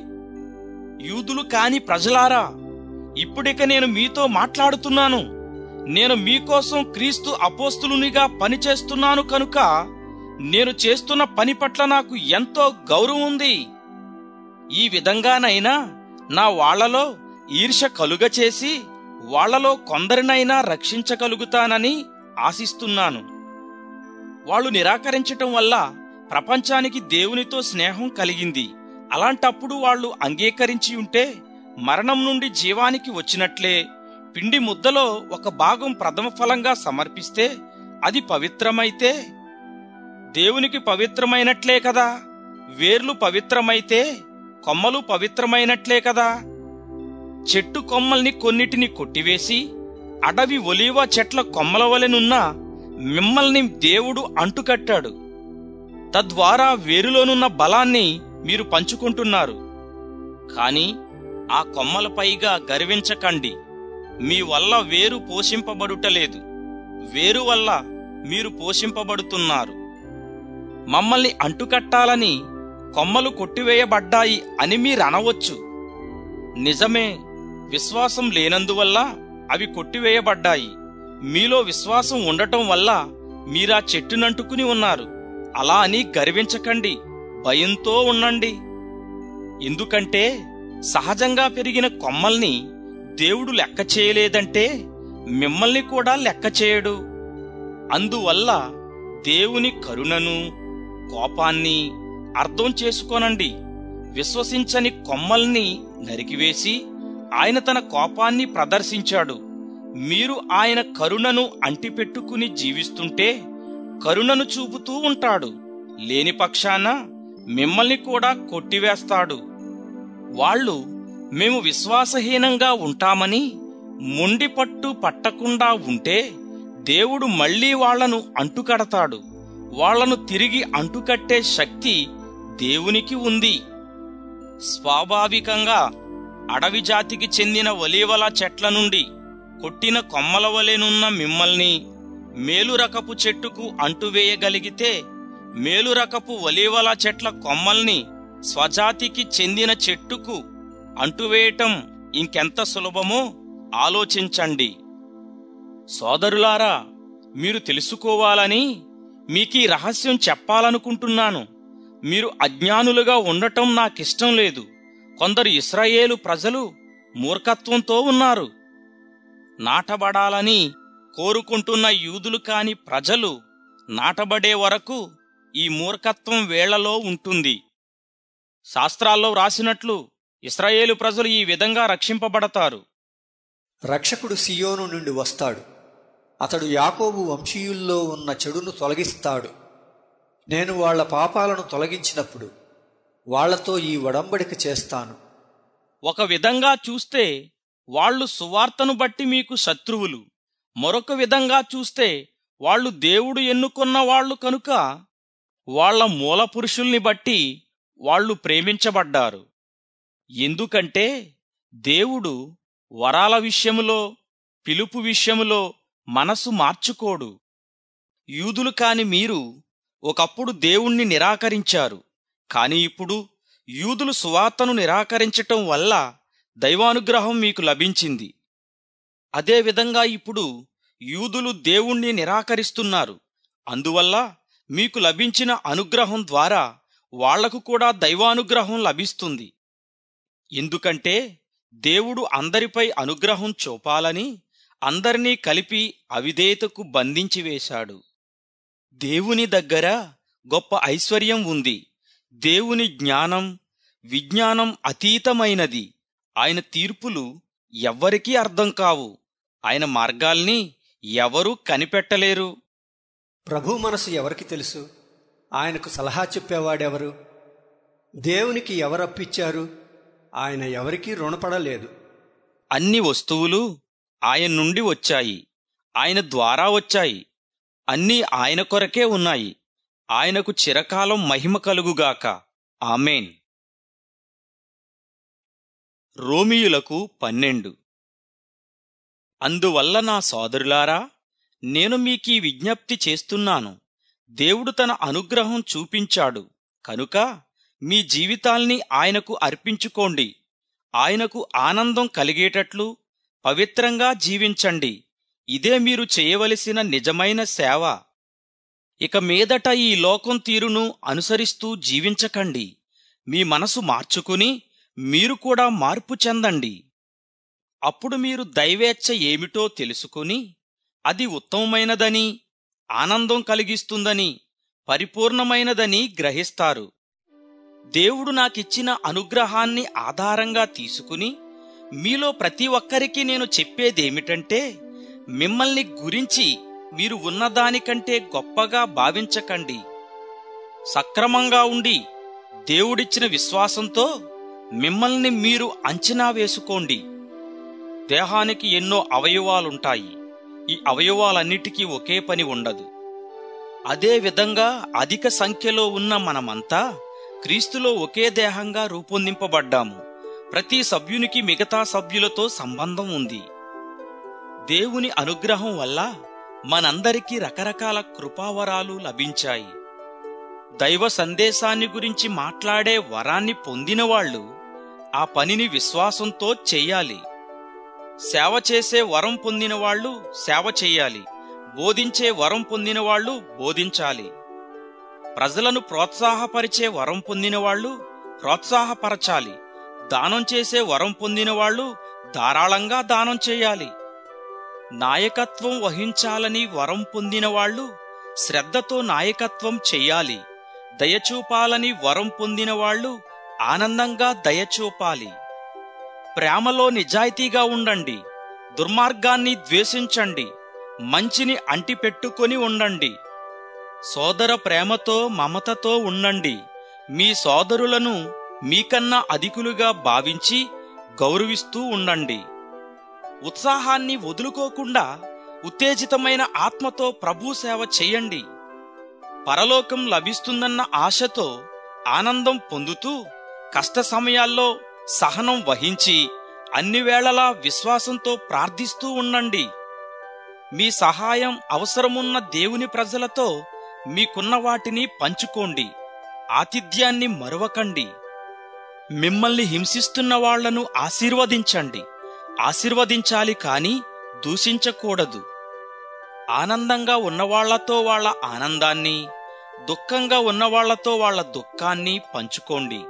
యూదులు కాని ప్రజలారా ఇప్పుడిక నేను మీతో మాట్లాడుతున్నాను నేను మీకోసం క్రీస్తు అపోస్తులునిగా పనిచేస్తున్నాను కనుక నేను చేస్తున్న పని పట్ల నాకు ఎంతో గౌరవం ఉంది ఈ విధంగానైనా నా వాళ్లలో ఈర్ష కలుగ చేసి వాళ్లలో కొందరినైనా రక్షించగలుగుతానని ఆశిస్తున్నాను వాళ్ళు నిరాకరించటం వల్ల ప్రపంచానికి దేవునితో స్నేహం కలిగింది అలాంటప్పుడు వాళ్ళు అంగీకరించి ఉంటే మరణం నుండి జీవానికి వచ్చినట్లే పిండి ముద్దలో ఒక భాగం ప్రథమ ఫలంగా సమర్పిస్తే అది పవిత్రమైతే దేవునికి పవిత్రమైనట్లే కదా వేర్లు పవిత్రమైతే కొమ్మలు పవిత్రమైనట్లే కదా చెట్టు కొమ్మల్ని కొన్నిటిని కొట్టివేసి అడవి ఒలీవ చెట్ల కొమ్మల వలెనున్న మిమ్మల్ని దేవుడు అంటుకట్టాడు తద్వారా వేరులోనున్న బలాన్ని మీరు పంచుకుంటున్నారు కాని ఆ కొమ్మలపైగా గర్వించకండి మీ వల్ల వేరు పోషింపబడుటలేదు వేరు వల్ల మీరు పోషింపబడుతున్నారు మమ్మల్ని అంటుకట్టాలని కొమ్మలు కొట్టివేయబడ్డాయి అని మీరనవచ్చు నిజమే విశ్వాసం లేనందువల్ల అవి కొట్టివేయబడ్డాయి మీలో విశ్వాసం ఉండటం వల్ల మీరా చెట్టునంటుకుని ఉన్నారు అలా అని గర్వించకండి భయంతో ఉండండి ఎందుకంటే సహజంగా పెరిగిన కొమ్మల్ని దేవుడు లెక్క చేయలేదంటే మిమ్మల్ని కూడా లెక్క చేయడు అందువల్ల దేవుని కరుణను కోపాన్ని అర్థం చేసుకోనండి విశ్వసించని కొమ్మల్ని నరికివేసి ఆయన తన కోపాన్ని ప్రదర్శించాడు మీరు ఆయన కరుణను అంటిపెట్టుకుని జీవిస్తుంటే కరుణను చూపుతూ ఉంటాడు లేని పక్షాన మిమ్మల్ని కూడా కొట్టివేస్తాడు వాళ్ళు మేము విశ్వాసహీనంగా ఉంటామని మొండి పట్టు పట్టకుండా ఉంటే దేవుడు మళ్ళీ వాళ్లను అంటుకడతాడు వాళ్లను తిరిగి అంటుకట్టే శక్తి దేవునికి ఉంది స్వాభావికంగా అడవి జాతికి చెందిన ఒలీవల చెట్ల నుండి కొట్టిన కొమ్మల వలెనున్న మిమ్మల్ని మేలురకపు చెట్టుకు అంటువేయగలిగితే మేలురకపు ఒలీవల చెట్ల కొమ్మల్ని స్వజాతికి చెందిన చెట్టుకు అంటువేయటం ఇంకెంత సులభమో ఆలోచించండి సోదరులారా మీరు తెలుసుకోవాలని మీకీ రహస్యం చెప్పాలనుకుంటున్నాను మీరు అజ్ఞానులుగా ఉండటం నాకిష్టం లేదు కొందరు ఇస్రాయేలు ప్రజలు మూర్ఖత్వంతో ఉన్నారు నాటబడాలని కోరుకుంటున్న యూదులు కాని ప్రజలు నాటబడే వరకు ఈ మూర్ఖత్వం వేళ్లలో ఉంటుంది శాస్త్రాల్లో వ్రాసినట్లు ఇస్రాయేలు ప్రజలు ఈ విధంగా రక్షింపబడతారు రక్షకుడు సియోను నుండి వస్తాడు అతడు యాకోబు వంశీయుల్లో ఉన్న చెడును తొలగిస్తాడు నేను వాళ్ళ పాపాలను తొలగించినప్పుడు వాళ్లతో ఈ వడంబడిక చేస్తాను ఒక విధంగా చూస్తే వాళ్ళు సువార్తను బట్టి మీకు శత్రువులు మరొక విధంగా చూస్తే వాళ్ళు దేవుడు ఎన్నుకున్న వాళ్ళు కనుక వాళ్ళ మూల పురుషుల్ని బట్టి వాళ్ళు ప్రేమించబడ్డారు ఎందుకంటే దేవుడు వరాల విషయములో పిలుపు విషయములో మనసు మార్చుకోడు యూదులు కాని మీరు ఒకప్పుడు దేవుణ్ణి నిరాకరించారు కాని ఇప్పుడు యూదులు సువార్తను నిరాకరించటం వల్ల దైవానుగ్రహం మీకు లభించింది అదేవిధంగా ఇప్పుడు యూదులు దేవుణ్ణి నిరాకరిస్తున్నారు అందువల్ల మీకు లభించిన అనుగ్రహం ద్వారా వాళ్లకు కూడా దైవానుగ్రహం లభిస్తుంది ఎందుకంటే దేవుడు అందరిపై అనుగ్రహం చూపాలని అందరినీ కలిపి అవిధేయతకు బంధించి వేశాడు దేవుని దగ్గర గొప్ప ఐశ్వర్యం ఉంది దేవుని జ్ఞానం విజ్ఞానం అతీతమైనది ఆయన తీర్పులు ఎవ్వరికీ అర్థం కావు ఆయన మార్గాల్ని ఎవరూ కనిపెట్టలేరు ప్రభు మనసు ఎవరికి తెలుసు ఆయనకు సలహా చెప్పేవాడెవరు దేవునికి ఎవరప్పిచ్చారు ఆయన ఎవరికీ రుణపడలేదు అన్ని వస్తువులు ఆయన నుండి వచ్చాయి ఆయన ద్వారా వచ్చాయి అన్నీ ఆయన కొరకే ఉన్నాయి ఆయనకు చిరకాలం మహిమ కలుగుగాక ఆమెన్ రోమియులకు పన్నెండు అందువల్ల నా సోదరులారా నేను మీకీ విజ్ఞప్తి చేస్తున్నాను దేవుడు తన అనుగ్రహం చూపించాడు కనుక మీ జీవితాల్ని ఆయనకు అర్పించుకోండి ఆయనకు ఆనందం కలిగేటట్లు పవిత్రంగా జీవించండి ఇదే మీరు చేయవలసిన నిజమైన సేవ ఇక మీదట ఈ లోకం తీరును అనుసరిస్తూ జీవించకండి మీ మనసు మార్చుకుని మీరు కూడా మార్పు చెందండి అప్పుడు మీరు దైవేచ్ఛ ఏమిటో తెలుసుకుని అది ఉత్తమమైనదని ఆనందం కలిగిస్తుందని పరిపూర్ణమైనదని గ్రహిస్తారు దేవుడు నాకిచ్చిన అనుగ్రహాన్ని ఆధారంగా తీసుకుని మీలో ప్రతి ఒక్కరికి నేను చెప్పేదేమిటంటే మిమ్మల్ని గురించి మీరు ఉన్నదానికంటే గొప్పగా భావించకండి సక్రమంగా ఉండి దేవుడిచ్చిన విశ్వాసంతో మిమ్మల్ని మీరు అంచనా వేసుకోండి దేహానికి ఎన్నో అవయవాలుంటాయి ఈ అవయవాలన్నిటికీ ఒకే పని ఉండదు అదే విధంగా అధిక సంఖ్యలో ఉన్న మనమంతా క్రీస్తులో ఒకే దేహంగా రూపొందింపబడ్డాము ప్రతి సభ్యునికి మిగతా సభ్యులతో సంబంధం ఉంది దేవుని అనుగ్రహం వల్ల మనందరికీ రకరకాల కృపావరాలు లభించాయి దైవ సందేశాన్ని గురించి మాట్లాడే వరాన్ని పొందిన వాళ్ళు ఆ పనిని విశ్వాసంతో చెయ్యాలి సేవ చేసే వరం పొందిన వాళ్ళు సేవ చెయ్యాలి బోధించే వరం పొందిన వాళ్ళు బోధించాలి ప్రజలను ప్రోత్సాహపరిచే వరం పొందిన వాళ్ళు ప్రోత్సాహపరచాలి దానం చేసే వరం పొందిన వాళ్ళు ధారాళంగా దానం చేయాలి నాయకత్వం వహించాలని వరం పొందిన వాళ్ళు శ్రద్ధతో నాయకత్వం చెయ్యాలి దయచూపాలని వరం పొందిన వాళ్ళు ఆనందంగా దయచూపాలి ప్రేమలో నిజాయితీగా ఉండండి దుర్మార్గాన్ని ద్వేషించండి మంచిని అంటిపెట్టుకొని ఉండండి సోదర ప్రేమతో మమతతో ఉండండి మీ సోదరులను మీకన్నా అధికులుగా భావించి గౌరవిస్తూ ఉండండి ఉత్సాహాన్ని వదులుకోకుండా ఉత్తేజితమైన ఆత్మతో ప్రభు సేవ చెయ్యండి పరలోకం లభిస్తుందన్న ఆశతో ఆనందం పొందుతూ కష్ట సమయాల్లో సహనం వహించి అన్ని వేళలా విశ్వాసంతో ప్రార్థిస్తూ ఉండండి మీ సహాయం అవసరమున్న దేవుని ప్రజలతో మీకున్న వాటిని పంచుకోండి ఆతిథ్యాన్ని మరవకండి మిమ్మల్ని హింసిస్తున్న వాళ్లను ఆశీర్వదించండి ఆశీర్వదించాలి కాని దూషించకూడదు ఆనందంగా ఉన్నవాళ్లతో వాళ్ళ ఆనందాన్ని దుఃఖంగా ఉన్నవాళ్లతో వాళ్ళ దుఃఖాన్ని పంచుకోండి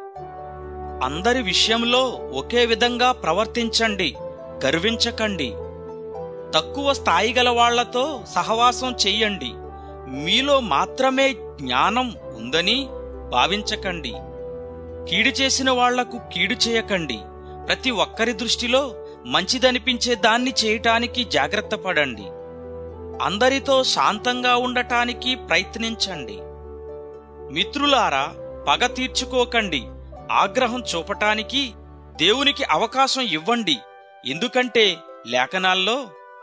అందరి విషయంలో ఒకే విధంగా ప్రవర్తించండి గర్వించకండి తక్కువ స్థాయి గల వాళ్లతో సహవాసం చెయ్యండి మీలో మాత్రమే జ్ఞానం ఉందని భావించకండి కీడు చేసిన వాళ్లకు కీడు చేయకండి ప్రతి ఒక్కరి దృష్టిలో మంచిదనిపించే దాన్ని చేయటానికి జాగ్రత్త పడండి అందరితో శాంతంగా ఉండటానికి ప్రయత్నించండి మిత్రులారా పగ తీర్చుకోకండి ఆగ్రహం చూపటానికి దేవునికి అవకాశం ఇవ్వండి ఎందుకంటే లేఖనాల్లో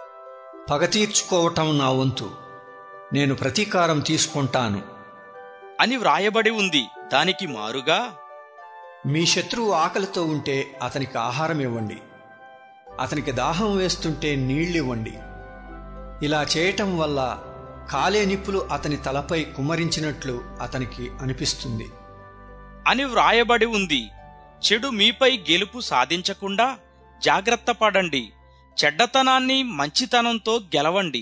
పగ తీర్చుకోవటం నా వంతు నేను ప్రతీకారం తీసుకుంటాను అని వ్రాయబడి ఉంది దానికి మారుగా మీ శత్రువు ఆకలితో ఉంటే అతనికి ఆహారం ఇవ్వండి అతనికి దాహం వేస్తుంటే నీళ్ళివ్వండి ఇలా చేయటం వల్ల కాలే నిప్పులు అతని తలపై కుమ్మరించినట్లు అతనికి అనిపిస్తుంది అని వ్రాయబడి ఉంది చెడు మీపై గెలుపు సాధించకుండా జాగ్రత్త పడండి చెడ్డతనాన్ని మంచితనంతో గెలవండి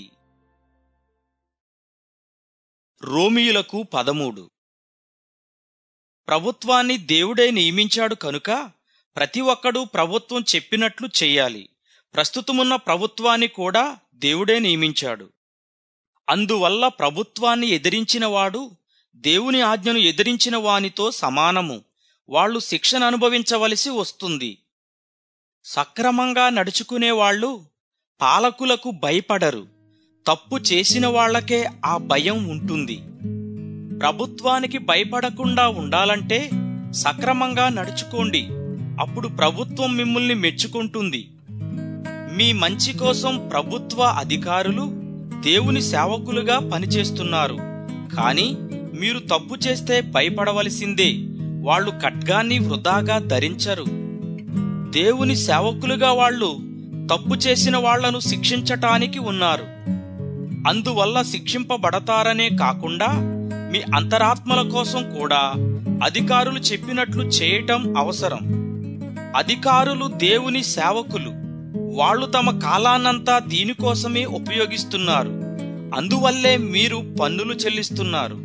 రోమియులకు పదమూడు ప్రభుత్వాన్ని దేవుడే నియమించాడు కనుక ప్రతి ఒక్కడూ ప్రభుత్వం చెప్పినట్లు చెయ్యాలి ప్రస్తుతమున్న ప్రభుత్వాన్ని కూడా దేవుడే నియమించాడు అందువల్ల ప్రభుత్వాన్ని ఎదిరించినవాడు దేవుని ఆజ్ఞను ఎదిరించిన వానితో సమానము వాళ్ళు శిక్షను అనుభవించవలసి వస్తుంది సక్రమంగా నడుచుకునేవాళ్లు పాలకులకు భయపడరు తప్పు చేసిన వాళ్లకే ఆ భయం ఉంటుంది ప్రభుత్వానికి భయపడకుండా ఉండాలంటే సక్రమంగా నడుచుకోండి అప్పుడు ప్రభుత్వం మిమ్మల్ని మెచ్చుకుంటుంది మీ మంచి కోసం ప్రభుత్వ అధికారులు దేవుని సేవకులుగా పనిచేస్తున్నారు కాని మీరు తప్పు చేస్తే భయపడవలసిందే వాళ్ళు ఖడ్గాన్ని వృధాగా ధరించరు దేవుని సేవకులుగా వాళ్ళు తప్పు చేసిన వాళ్లను శిక్షించటానికి ఉన్నారు అందువల్ల శిక్షింపబడతారనే కాకుండా మీ అంతరాత్మల కోసం కూడా అధికారులు చెప్పినట్లు చేయటం అవసరం అధికారులు దేవుని సేవకులు వాళ్ళు తమ కాలాన్నంతా దీనికోసమే ఉపయోగిస్తున్నారు అందువల్లే మీరు పన్నులు చెల్లిస్తున్నారు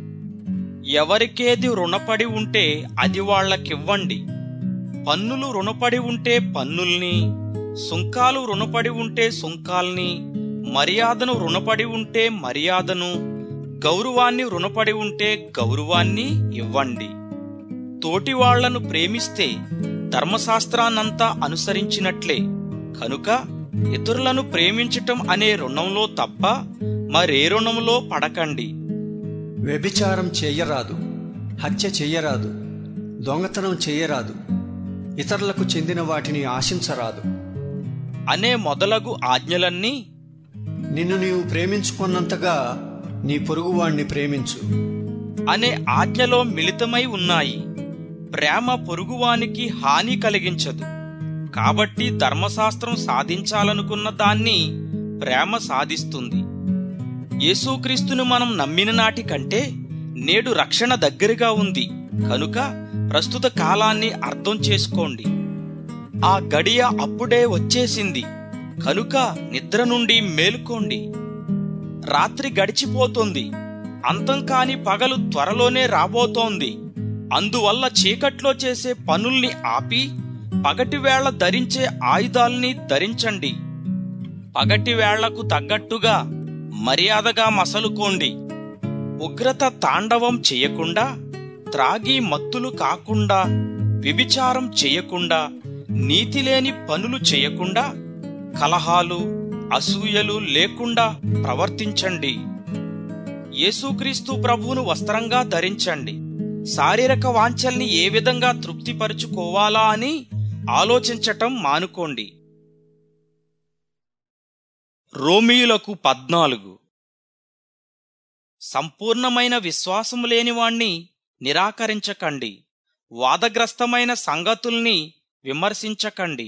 ఎవరికేది రుణపడి ఉంటే అది వాళ్ళకివ్వండి పన్నులు రుణపడి ఉంటే పన్నుల్ని సుంకాలు రుణపడి ఉంటే సుంకాల్ని మర్యాదను రుణపడి ఉంటే మర్యాదను గౌరవాన్ని రుణపడి ఉంటే గౌరవాన్ని ఇవ్వండి తోటి వాళ్లను ప్రేమిస్తే ధర్మశాస్త్రాన్నంతా అనుసరించినట్లే కనుక ఇతరులను ప్రేమించటం అనే రుణంలో తప్ప మరే రుణంలో పడకండి వ్యభిచారం చెయ్యరాదు హత్య చెయ్యరాదు దొంగతనం చెయ్యరాదు ఇతరులకు చెందిన వాటిని ఆశించరాదు అనే మొదలగు ఆజ్ఞలన్నీ నిన్ను నీవు ప్రేమించుకున్నంతగా నీ పొరుగువాణ్ణి ప్రేమించు అనే ఆజ్ఞలో మిళితమై ఉన్నాయి ప్రేమ పొరుగువానికి హాని కలిగించదు కాబట్టి ధర్మశాస్త్రం సాధించాలనుకున్న దాన్ని ప్రేమ సాధిస్తుంది యేసుక్రీస్తును మనం నమ్మిన నాటి కంటే నేడు రక్షణ దగ్గరగా ఉంది కనుక ప్రస్తుత కాలాన్ని అర్థం చేసుకోండి ఆ గడియ అప్పుడే వచ్చేసింది కనుక నిద్ర నుండి మేలుకోండి రాత్రి గడిచిపోతుంది అంతం కాని పగలు త్వరలోనే రాబోతోంది అందువల్ల చీకట్లో చేసే పనుల్ని ఆపి పగటి వేళ ధరించే ఆయుధాల్ని ధరించండి పగటి వేళ్లకు తగ్గట్టుగా మర్యాదగా మసలుకోండి ఉగ్రత తాండవం చెయ్యకుండా త్రాగి మత్తులు కాకుండా వ్యభిచారం చెయ్యకుండా నీతిలేని పనులు చేయకుండా కలహాలు అసూయలు లేకుండా ప్రవర్తించండి యేసుక్రీస్తు ప్రభువును వస్త్రంగా ధరించండి శారీరక వాంఛల్ని ఏ విధంగా తృప్తిపరుచుకోవాలా అని ఆలోచించటం మానుకోండి రోమీయులకు పద్నాలుగు సంపూర్ణమైన విశ్వాసము లేనివాణ్ణి నిరాకరించకండి వాదగ్రస్తమైన సంగతుల్ని విమర్శించకండి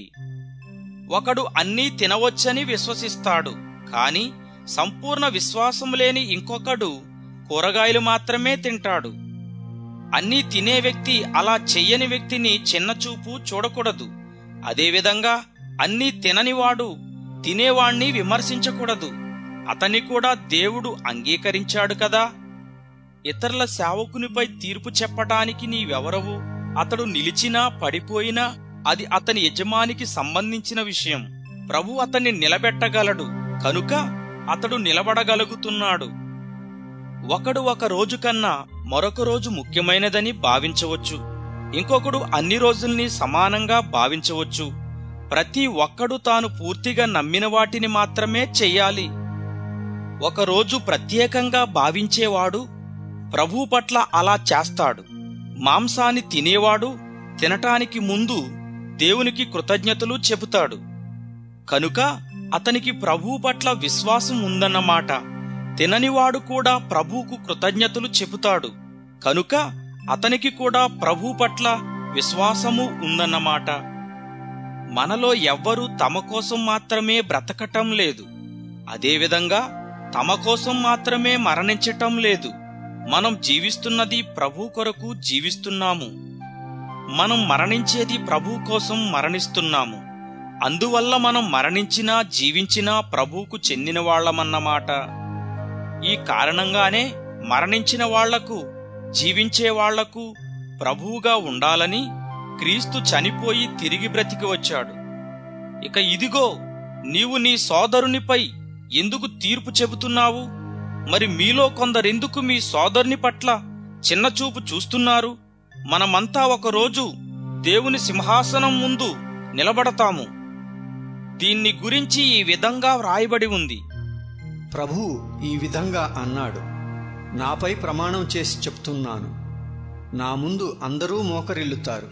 ఒకడు అన్నీ తినవచ్చని విశ్వసిస్తాడు కాని సంపూర్ణ విశ్వాసం లేని ఇంకొకడు కూరగాయలు మాత్రమే తింటాడు అన్నీ తినే వ్యక్తి అలా చెయ్యని వ్యక్తిని చిన్నచూపు చూడకూడదు అదేవిధంగా అన్నీ తిననివాడు తినేవాణ్ణి విమర్శించకూడదు అతన్ని కూడా దేవుడు అంగీకరించాడు కదా ఇతరుల సేవకునిపై తీర్పు చెప్పటానికి నీవెవరవు అతడు నిలిచినా పడిపోయినా అది అతని యజమానికి సంబంధించిన విషయం ప్రభు అతన్ని నిలబెట్టగలడు కనుక అతడు నిలబడగలుగుతున్నాడు ఒకడు ఒక రోజు కన్నా మరొక రోజు ముఖ్యమైనదని భావించవచ్చు ఇంకొకడు అన్ని రోజుల్ని సమానంగా భావించవచ్చు ప్రతి ఒక్కడు తాను పూర్తిగా నమ్మిన వాటిని మాత్రమే చెయ్యాలి ఒకరోజు ప్రత్యేకంగా భావించేవాడు ప్రభు పట్ల అలా చేస్తాడు మాంసాన్ని తినేవాడు తినటానికి ముందు దేవునికి కృతజ్ఞతలు చెబుతాడు కనుక అతనికి ప్రభు పట్ల విశ్వాసం ఉందన్నమాట తిననివాడు కూడా ప్రభువుకు కృతజ్ఞతలు చెబుతాడు కనుక అతనికి కూడా ప్రభు పట్ల విశ్వాసము ఉందన్నమాట మనలో ఎవ్వరూ తమ కోసం మాత్రమే బ్రతకటం లేదు అదేవిధంగా తమ కోసం మాత్రమే మరణించటం లేదు మనం జీవిస్తున్నది ప్రభు కొరకు జీవిస్తున్నాము మనం మరణించేది ప్రభు కోసం మరణిస్తున్నాము అందువల్ల మనం మరణించినా జీవించినా ప్రభువుకు చెందిన వాళ్ళమన్నమాట ఈ కారణంగానే మరణించిన వాళ్లకు జీవించే వాళ్లకు ప్రభువుగా ఉండాలని క్రీస్తు చనిపోయి తిరిగి బ్రతికి వచ్చాడు ఇక ఇదిగో నీవు నీ సోదరునిపై ఎందుకు తీర్పు చెబుతున్నావు మరి మీలో కొందరెందుకు మీ సోదరుని పట్ల చిన్నచూపు చూస్తున్నారు మనమంతా ఒకరోజు దేవుని సింహాసనం ముందు నిలబడతాము దీన్ని గురించి ఈ విధంగా వ్రాయబడి ఉంది ప్రభువు ఈ విధంగా అన్నాడు నాపై ప్రమాణం చేసి చెప్తున్నాను నా ముందు అందరూ మోకరిల్లుతారు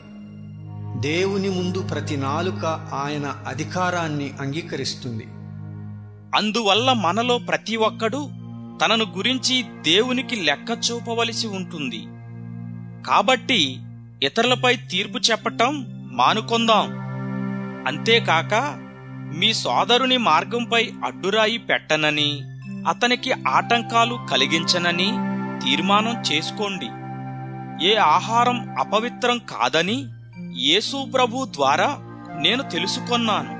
దేవుని ముందు ప్రతి నాలుక ఆయన అధికారాన్ని అంగీకరిస్తుంది అందువల్ల మనలో ప్రతి ఒక్కడు తనను గురించి దేవునికి లెక్క చూపవలసి ఉంటుంది కాబట్టి ఇతరులపై తీర్పు చెప్పటం మానుకొందాం అంతేకాక మీ సోదరుని మార్గంపై అడ్డురాయి పెట్టనని అతనికి ఆటంకాలు కలిగించనని తీర్మానం చేసుకోండి ఏ ఆహారం అపవిత్రం కాదని యేసు ప్రభు ద్వారా నేను తెలుసుకొన్నాను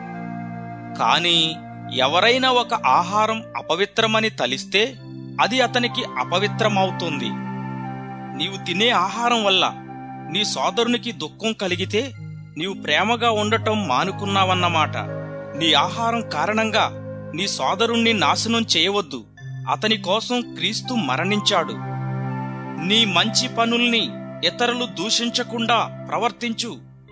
కాని ఎవరైనా ఒక ఆహారం అపవిత్రమని తలిస్తే అది అతనికి అపవిత్రమవుతుంది నీవు తినే ఆహారం వల్ల నీ సోదరునికి దుఃఖం కలిగితే నీవు ప్రేమగా ఉండటం మానుకున్నావన్నమాట నీ ఆహారం కారణంగా నీ సోదరుణ్ణి నాశనం చేయవద్దు అతని కోసం క్రీస్తు మరణించాడు నీ మంచి పనుల్ని ఇతరులు దూషించకుండా ప్రవర్తించు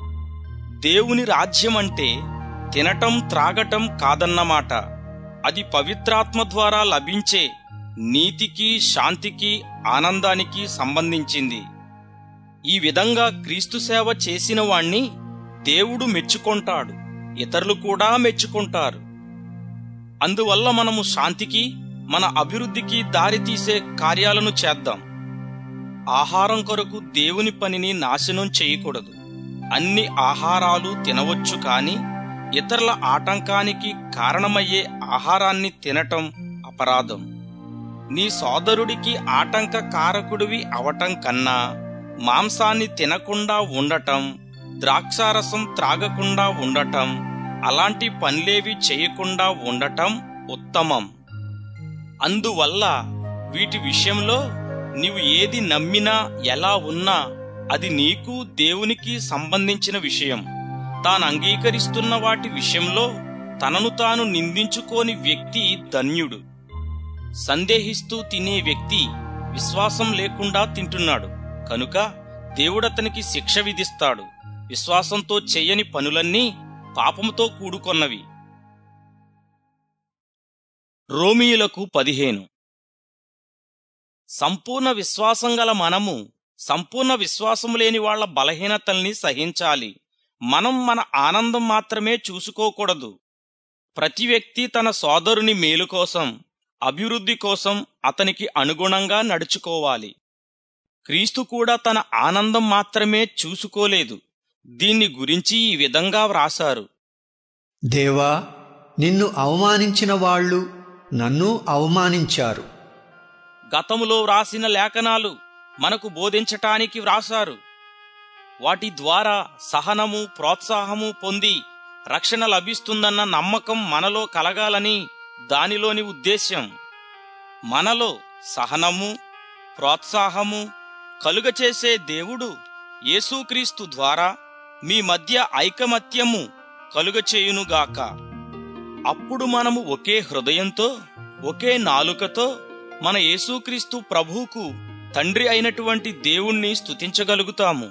దేవుని రాజ్యం అంటే తినటం త్రాగటం కాదన్నమాట అది పవిత్రాత్మ ద్వారా లభించే నీతికి శాంతికి ఆనందానికి సంబంధించింది ఈ విధంగా క్రీస్తు సేవ చేసిన వాణ్ణి దేవుడు మెచ్చుకొంటాడు ఇతరులు కూడా మెచ్చుకుంటారు అందువల్ల మనము శాంతికి మన అభివృద్ధికి దారితీసే కార్యాలను చేద్దాం ఆహారం కొరకు దేవుని పనిని నాశనం చేయకూడదు అన్ని ఆహారాలు తినవచ్చు కాని ఇతరుల ఆటంకానికి కారణమయ్యే ఆహారాన్ని తినటం అపరాధం నీ సోదరుడికి ఆటంక కారకుడివి అవటం కన్నా మాంసాన్ని తినకుండా ఉండటం ద్రాక్షారసం త్రాగకుండా ఉండటం అలాంటి పనులేవి చేయకుండా ఉండటం ఉత్తమం అందువల్ల వీటి విషయంలో నీవు ఏది నమ్మినా ఎలా ఉన్నా అది నీకు దేవునికి సంబంధించిన విషయం తాను అంగీకరిస్తున్న వాటి విషయంలో తనను తాను నిందించుకోని వ్యక్తి ధన్యుడు సందేహిస్తూ తినే వ్యక్తి విశ్వాసం లేకుండా తింటున్నాడు కనుక దేవుడతనికి శిక్ష విధిస్తాడు విశ్వాసంతో చెయ్యని పనులన్నీ పాపముతో కూడుకొన్నవి రోమియులకు పదిహేను సంపూర్ణ విశ్వాసం గల మనము సంపూర్ణ విశ్వాసం లేని వాళ్ల బలహీనతల్ని సహించాలి మనం మన ఆనందం మాత్రమే చూసుకోకూడదు ప్రతి వ్యక్తి తన సోదరుని మేలు కోసం అభివృద్ధి కోసం అతనికి అనుగుణంగా నడుచుకోవాలి క్రీస్తు కూడా తన ఆనందం మాత్రమే చూసుకోలేదు దీన్ని గురించి ఈ విధంగా వ్రాసారు దేవా నిన్ను అవమానించిన వాళ్ళు నన్ను అవమానించారు గతములో వ్రాసిన లేఖనాలు మనకు బోధించటానికి వ్రాసారు వాటి ద్వారా సహనము ప్రోత్సాహము పొంది రక్షణ లభిస్తుందన్న నమ్మకం మనలో కలగాలని దానిలోని ఉద్దేశ్యం మనలో సహనము ప్రోత్సాహము కలుగచేసే దేవుడు యేసుక్రీస్తు ద్వారా మీ మధ్య ఐకమత్యము కలుగచేయునుగాక అప్పుడు మనము ఒకే హృదయంతో ఒకే నాలుకతో మన యేసుక్రీస్తు ప్రభువుకు తండ్రి అయినటువంటి దేవుణ్ణి స్తుతించగలుగుతాము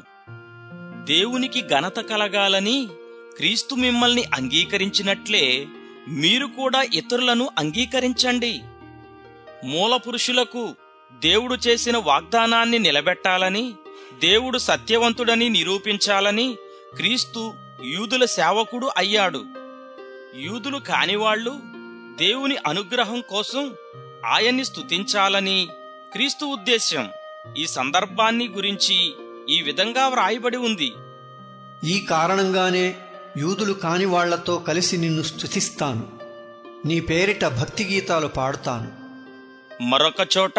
దేవునికి ఘనత కలగాలని క్రీస్తు మిమ్మల్ని అంగీకరించినట్లే మీరు కూడా ఇతరులను అంగీకరించండి మూల పురుషులకు దేవుడు చేసిన వాగ్దానాన్ని నిలబెట్టాలని దేవుడు సత్యవంతుడని నిరూపించాలని క్రీస్తు యూదుల సేవకుడు అయ్యాడు యూదులు కానివాళ్లు దేవుని అనుగ్రహం కోసం ఆయన్ని స్తుతించాలని క్రీస్తు ఉద్దేశ్యం ఈ సందర్భాన్ని గురించి ఈ విధంగా వ్రాయబడి ఉంది ఈ కారణంగానే యూదులు కాని వాళ్లతో కలిసి నిన్ను స్తుతిస్తాను నీ పేరిట భక్తి గీతాలు పాడుతాను మరొక చోట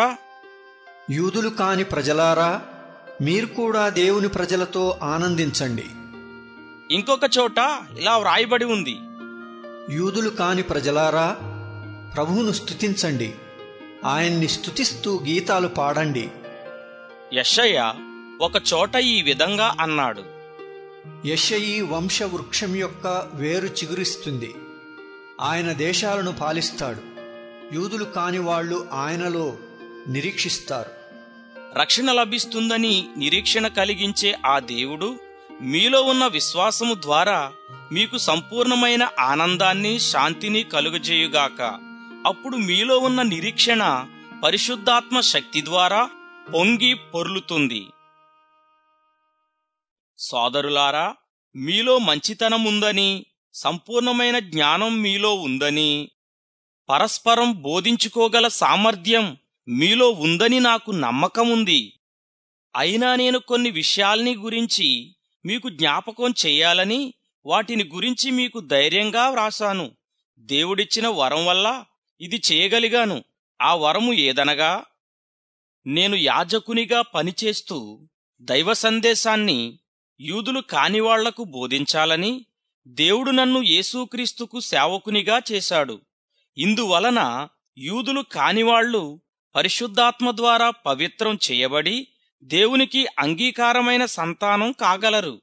యూదులు కాని ప్రజలారా మీరు కూడా దేవుని ప్రజలతో ఆనందించండి ఇంకొక చోట ఇలా వ్రాయబడి ఉంది యూదులు కాని ప్రజలారా ప్రభువును స్తుతించండి ఆయన్ని స్తుతిస్తూ గీతాలు పాడండి యెషయా ఒక చోట ఈ విధంగా అన్నాడు యెషయి వంశవృక్షం యొక్క వేరు చిగురిస్తుంది ఆయన దేశాలను పాలిస్తాడు యూదులు కాని వాళ్ళు ఆయనలో నిరీక్షిస్తారు రక్షణ లభిస్తుందని నిరీక్షణ కలిగించే ఆ దేవుడు మీలో ఉన్న విశ్వాసము ద్వారా మీకు సంపూర్ణమైన ఆనందాన్ని శాంతిని కలుగజేయుగాక అప్పుడు మీలో ఉన్న నిరీక్షణ పరిశుద్ధాత్మ శక్తి ద్వారా పొంగి పొర్లుతుంది సోదరులారా మీలో మంచితనముందని సంపూర్ణమైన జ్ఞానం మీలో ఉందని పరస్పరం బోధించుకోగల సామర్థ్యం మీలో ఉందని నాకు నమ్మకముంది అయినా నేను కొన్ని విషయాల్ని గురించి మీకు జ్ఞాపకం చెయ్యాలని వాటిని గురించి మీకు ధైర్యంగా వ్రాసాను దేవుడిచ్చిన వరం వల్ల ఇది చేయగలిగాను ఆ వరము ఏదనగా నేను యాజకునిగా పనిచేస్తూ దైవ సందేశాన్ని యూదులు కానివాళ్లకు బోధించాలని దేవుడు నన్ను యేసుక్రీస్తుకు సేవకునిగా చేశాడు ఇందువలన యూదులు కానివాళ్లు పరిశుద్ధాత్మ ద్వారా పవిత్రం చేయబడి దేవునికి అంగీకారమైన సంతానం కాగలరు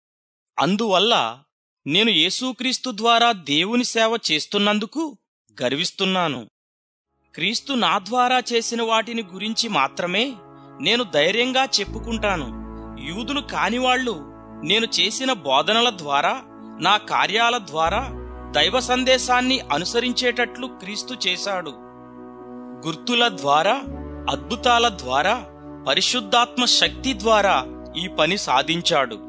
అందువల్ల నేను యేసుక్రీస్తు ద్వారా దేవుని సేవ చేస్తున్నందుకు గర్విస్తున్నాను క్రీస్తు నా ద్వారా చేసిన వాటిని గురించి మాత్రమే నేను ధైర్యంగా చెప్పుకుంటాను యూదులు కానివాళ్లు నేను చేసిన బోధనల ద్వారా నా కార్యాల ద్వారా దైవ సందేశాన్ని అనుసరించేటట్లు క్రీస్తు చేశాడు గుర్తుల ద్వారా అద్భుతాల ద్వారా పరిశుద్ధాత్మ శక్తి ద్వారా ఈ పని సాధించాడు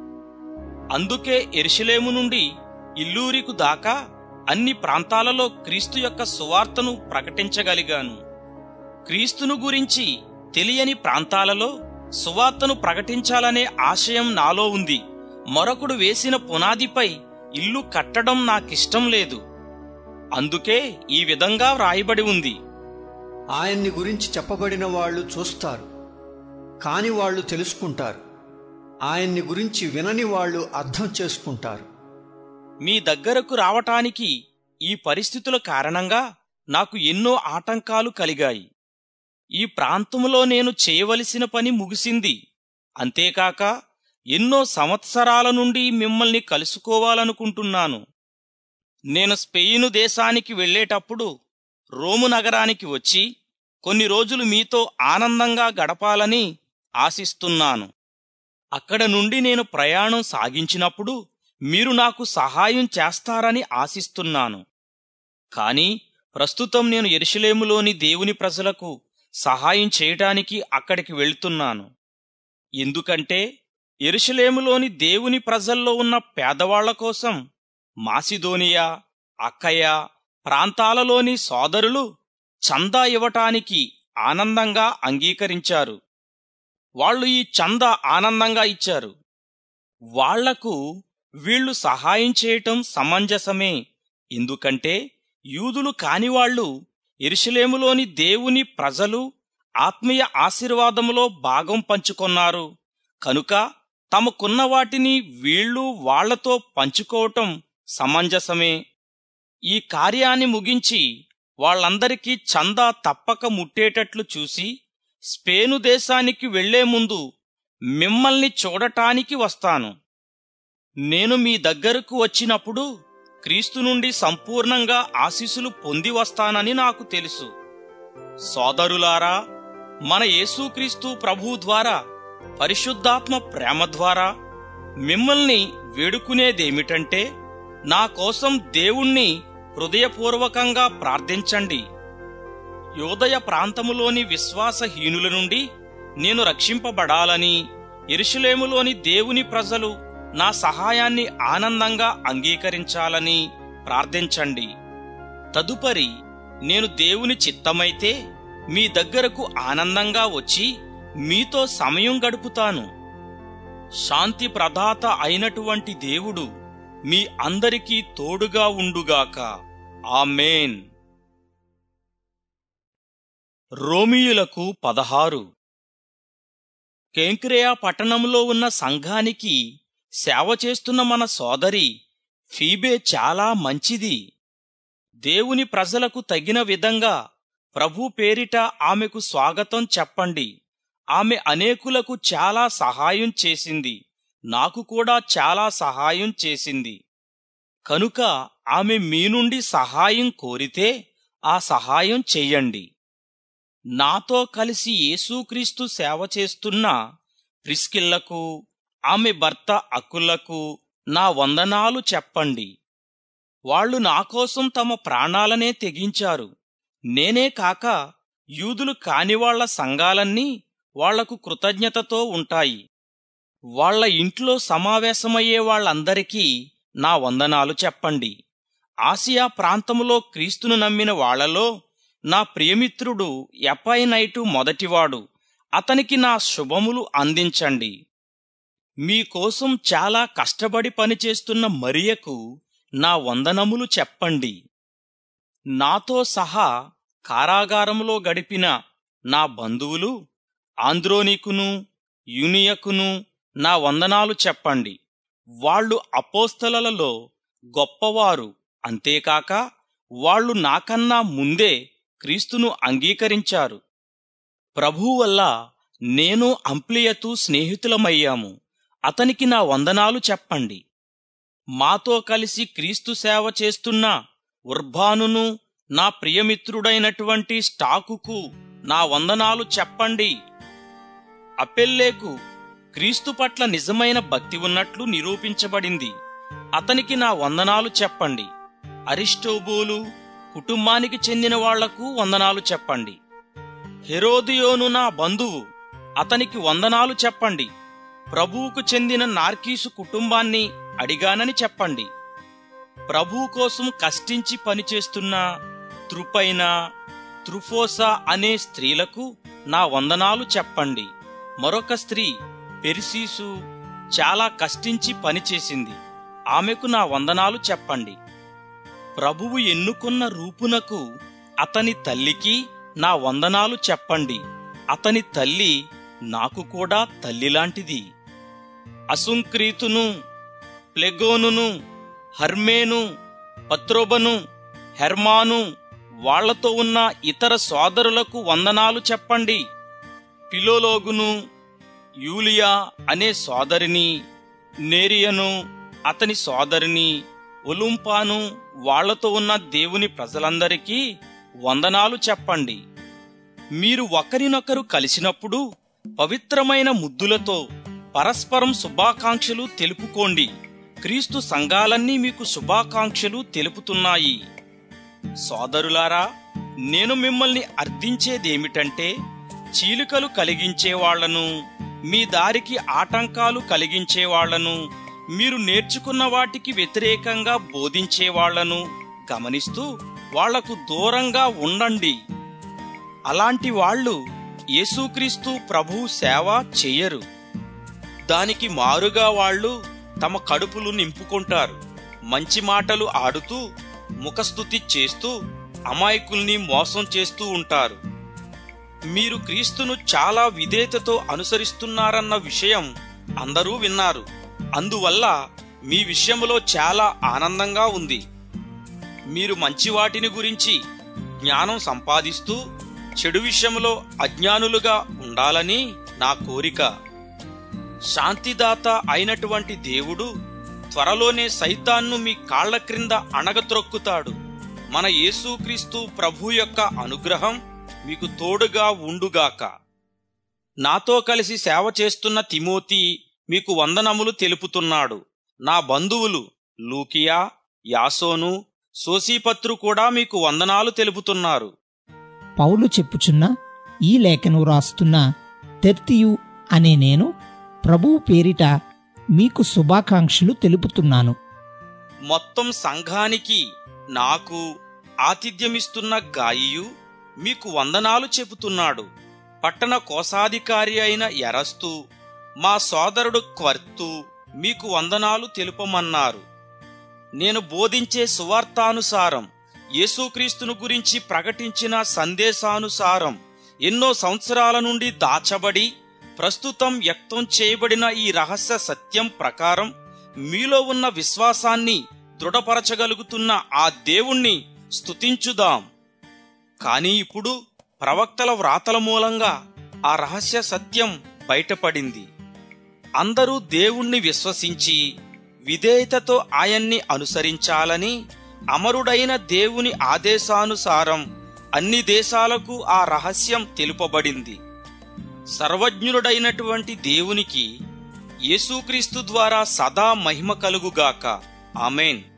అందుకే ఎరుషలేము నుండి ఇల్లూరికు దాకా అన్ని ప్రాంతాలలో క్రీస్తు యొక్క సువార్తను ప్రకటించగలిగాను క్రీస్తును గురించి తెలియని ప్రాంతాలలో సువార్తను ప్రకటించాలనే ఆశయం నాలో ఉంది మరొకడు వేసిన పునాదిపై ఇల్లు కట్టడం నాకిష్టం లేదు అందుకే ఈ విధంగా వ్రాయబడి ఉంది ఆయన్ని గురించి చెప్పబడిన వాళ్ళు చూస్తారు కాని వాళ్ళు తెలుసుకుంటారు ఆయన్ని గురించి వినని వాళ్ళు అర్థం చేసుకుంటారు మీ దగ్గరకు రావటానికి ఈ పరిస్థితుల కారణంగా నాకు ఎన్నో ఆటంకాలు కలిగాయి ఈ ప్రాంతంలో నేను చేయవలసిన పని ముగిసింది అంతేకాక ఎన్నో సంవత్సరాల నుండి మిమ్మల్ని కలుసుకోవాలనుకుంటున్నాను నేను స్పెయిను దేశానికి వెళ్ళేటప్పుడు రోము నగరానికి వచ్చి కొన్ని రోజులు మీతో ఆనందంగా గడపాలని ఆశిస్తున్నాను అక్కడ నుండి నేను ప్రయాణం సాగించినప్పుడు మీరు నాకు సహాయం చేస్తారని ఆశిస్తున్నాను కాని ప్రస్తుతం నేను ఎరుషలేములోని దేవుని ప్రజలకు సహాయం చేయటానికి అక్కడికి వెళ్తున్నాను ఎందుకంటే ఎరుషలేములోని దేవుని ప్రజల్లో ఉన్న పేదవాళ్ల కోసం మాసిదోనియా అక్కయ ప్రాంతాలలోని సోదరులు చందా ఇవ్వటానికి ఆనందంగా అంగీకరించారు వాళ్ళు ఈ చందా ఆనందంగా ఇచ్చారు వాళ్లకు వీళ్లు సహాయం చేయటం సమంజసమే ఎందుకంటే యూదులు కానివాళ్లు ఎరుషలేములోని దేవుని ప్రజలు ఆత్మీయ ఆశీర్వాదములో భాగం పంచుకొన్నారు కనుక తమకున్న వాటిని వీళ్ళు వాళ్లతో పంచుకోవటం సమంజసమే ఈ కార్యాన్ని ముగించి వాళ్ళందరికీ చందా తప్పక ముట్టేటట్లు చూసి స్పేను దేశానికి వెళ్లే ముందు మిమ్మల్ని చూడటానికి వస్తాను నేను మీ దగ్గరకు వచ్చినప్పుడు క్రీస్తు నుండి సంపూర్ణంగా ఆశీస్సులు పొంది వస్తానని నాకు తెలుసు సోదరులారా మన యేసుక్రీస్తు ప్రభు ద్వారా పరిశుద్ధాత్మ ప్రేమ ద్వారా మిమ్మల్ని వేడుకునేదేమిటంటే నా కోసం దేవుణ్ణి హృదయపూర్వకంగా ప్రార్థించండి యోదయ ప్రాంతములోని విశ్వాసహీనుల నుండి నేను రక్షింపబడాలని ఎరుషులేములోని దేవుని ప్రజలు నా సహాయాన్ని ఆనందంగా అంగీకరించాలని ప్రార్థించండి తదుపరి నేను దేవుని చిత్తమైతే మీ దగ్గరకు ఆనందంగా వచ్చి మీతో సమయం గడుపుతాను శాంతి ప్రదాత అయినటువంటి దేవుడు మీ అందరికీ తోడుగా ఉండుగాక ఆమెన్ రోమియులకు పదహారు కేంక్రేయా పట్టణంలో ఉన్న సంఘానికి సేవ చేస్తున్న మన సోదరి ఫీబే చాలా మంచిది దేవుని ప్రజలకు తగిన విధంగా ప్రభు పేరిట ఆమెకు స్వాగతం చెప్పండి ఆమె అనేకులకు చాలా సహాయం చేసింది నాకు కూడా చాలా సహాయం చేసింది కనుక ఆమె మీ నుండి సహాయం కోరితే ఆ సహాయం చెయ్యండి నాతో కలిసి యేసుక్రీస్తు సేవ చేస్తున్న ప్రిస్కిల్లకు ఆమె భర్త అక్కులకు నా వందనాలు చెప్పండి వాళ్ళు నా కోసం తమ ప్రాణాలనే తెగించారు నేనే కాక యూదులు కానివాళ్ల సంఘాలన్నీ వాళ్లకు కృతజ్ఞతతో ఉంటాయి వాళ్ళ ఇంట్లో సమావేశమయ్యే వాళ్ళందరికీ నా వందనాలు చెప్పండి ఆసియా ప్రాంతములో క్రీస్తును నమ్మిన వాళ్లలో నా ప్రియమిత్రుడు ఎపైనైటు మొదటివాడు అతనికి నా శుభములు అందించండి మీకోసం చాలా కష్టపడి పనిచేస్తున్న మరియకు నా వందనములు చెప్పండి నాతో సహా కారాగారంలో గడిపిన నా బంధువులు ఆంద్రోనికును యునియకును నా వందనాలు చెప్పండి వాళ్ళు అపోస్తలలో గొప్పవారు అంతేకాక వాళ్ళు నాకన్నా ముందే క్రీస్తును అంగీకరించారు ప్రభు వల్ల నేను అంప్లియతు స్నేహితులమయ్యాము అతనికి నా వందనాలు చెప్పండి మాతో కలిసి క్రీస్తు సేవ చేస్తున్న ఉర్బానును నా ప్రియమిత్రుడైనటువంటి స్టాకుకు నా వందనాలు చెప్పండి అపెల్లేకు క్రీస్తు పట్ల నిజమైన భక్తి ఉన్నట్లు నిరూపించబడింది అతనికి నా వందనాలు చెప్పండి అరిస్టోబూలు కుటుంబానికి చెందిన వాళ్లకు వందనాలు చెప్పండి హెరోదియోను నా బంధువు అతనికి వందనాలు చెప్పండి ప్రభువుకు చెందిన నార్కీసు కుటుంబాన్ని అడిగానని చెప్పండి ప్రభువు కోసం కష్టించి పనిచేస్తున్న త్రుపైన త్రుఫోసా అనే స్త్రీలకు నా వందనాలు చెప్పండి మరొక స్త్రీ పెరిసీసు చాలా కష్టించి పనిచేసింది ఆమెకు నా వందనాలు చెప్పండి ప్రభువు ఎన్నుకున్న రూపునకు అతని తల్లికి నా వందనాలు చెప్పండి అతని తల్లి నాకు కూడా తల్లిలాంటిది అసుంక్రీతును ప్లెగోనును హర్మేను పత్రోబను హెర్మాను వాళ్లతో ఉన్న ఇతర సోదరులకు వందనాలు చెప్పండి పిలోలోగును యూలియా అనే సోదరిని నేరియను అతని సోదరిని ఒలుంపాను వాళ్లతో ఉన్న దేవుని ప్రజలందరికీ వందనాలు చెప్పండి మీరు ఒకరినొకరు కలిసినప్పుడు పవిత్రమైన ముద్దులతో పరస్పరం శుభాకాంక్షలు తెలుపుకోండి క్రీస్తు సంఘాలన్నీ మీకు శుభాకాంక్షలు తెలుపుతున్నాయి సోదరులారా నేను మిమ్మల్ని అర్థించేదేమిటంటే చీలికలు కలిగించే వాళ్లను మీ దారికి ఆటంకాలు కలిగించే వాళ్లను మీరు నేర్చుకున్న వాటికి వ్యతిరేకంగా బోధించే వాళ్లను గమనిస్తూ వాళ్లకు దూరంగా ఉండండి అలాంటి వాళ్ళు యేసుక్రీస్తు ప్రభు సేవ చెయ్యరు దానికి మారుగా వాళ్ళు తమ కడుపులు నింపుకుంటారు మంచి మాటలు ఆడుతూ ముఖస్థుతి చేస్తూ అమాయకుల్ని మోసం చేస్తూ ఉంటారు మీరు క్రీస్తును చాలా విధేయతతో అనుసరిస్తున్నారన్న విషయం అందరూ విన్నారు అందువల్ల మీ విషయంలో చాలా ఆనందంగా ఉంది మీరు మంచి వాటిని గురించి జ్ఞానం సంపాదిస్తూ చెడు విషయంలో అజ్ఞానులుగా ఉండాలని నా కోరిక శాంతిదాత అయినటువంటి దేవుడు త్వరలోనే సైతాన్ను మీ కాళ్ల క్రింద అణగత్రొక్కుతాడు మన యేసుక్రీస్తు ప్రభు యొక్క అనుగ్రహం మీకు తోడుగా ఉండుగాక నాతో కలిసి సేవ చేస్తున్న తిమోతి మీకు వందనములు తెలుపుతున్నాడు నా బంధువులు లూకియా యాసోను సోసీపత్రు కూడా మీకు వందనాలు తెలుపుతున్నారు పౌలు చెప్పుచున్న ఈ లేఖను రాస్తున్న తెర్తియు అనే నేను ప్రభువు పేరిట మీకు శుభాకాంక్షలు తెలుపుతున్నాను మొత్తం సంఘానికి నాకు ఆతిథ్యమిస్తున్న గాయియు మీకు వందనాలు చెబుతున్నాడు పట్టణ కోశాధికారి అయిన ఎరస్తు మా సోదరుడు క్వర్తు మీకు వందనాలు తెలుపమన్నారు నేను బోధించే సువార్తానుసారం యేసుక్రీస్తును గురించి ప్రకటించిన సందేశానుసారం ఎన్నో సంవత్సరాల నుండి దాచబడి ప్రస్తుతం వ్యక్తం చేయబడిన ఈ రహస్య సత్యం ప్రకారం మీలో ఉన్న విశ్వాసాన్ని దృఢపరచగలుగుతున్న ఆ దేవుణ్ణి స్తుతించుదాం కానీ ఇప్పుడు ప్రవక్తల వ్రాతల మూలంగా ఆ రహస్య సత్యం బయటపడింది అందరూ దేవుణ్ణి విశ్వసించి విధేయతతో ఆయన్ని అనుసరించాలని అమరుడైన దేవుని ఆదేశానుసారం అన్ని దేశాలకు ఆ రహస్యం తెలుపబడింది సర్వజ్ఞుడైనటువంటి దేవునికి యేసుక్రీస్తు ద్వారా సదా మహిమ కలుగుగాక ఆమెన్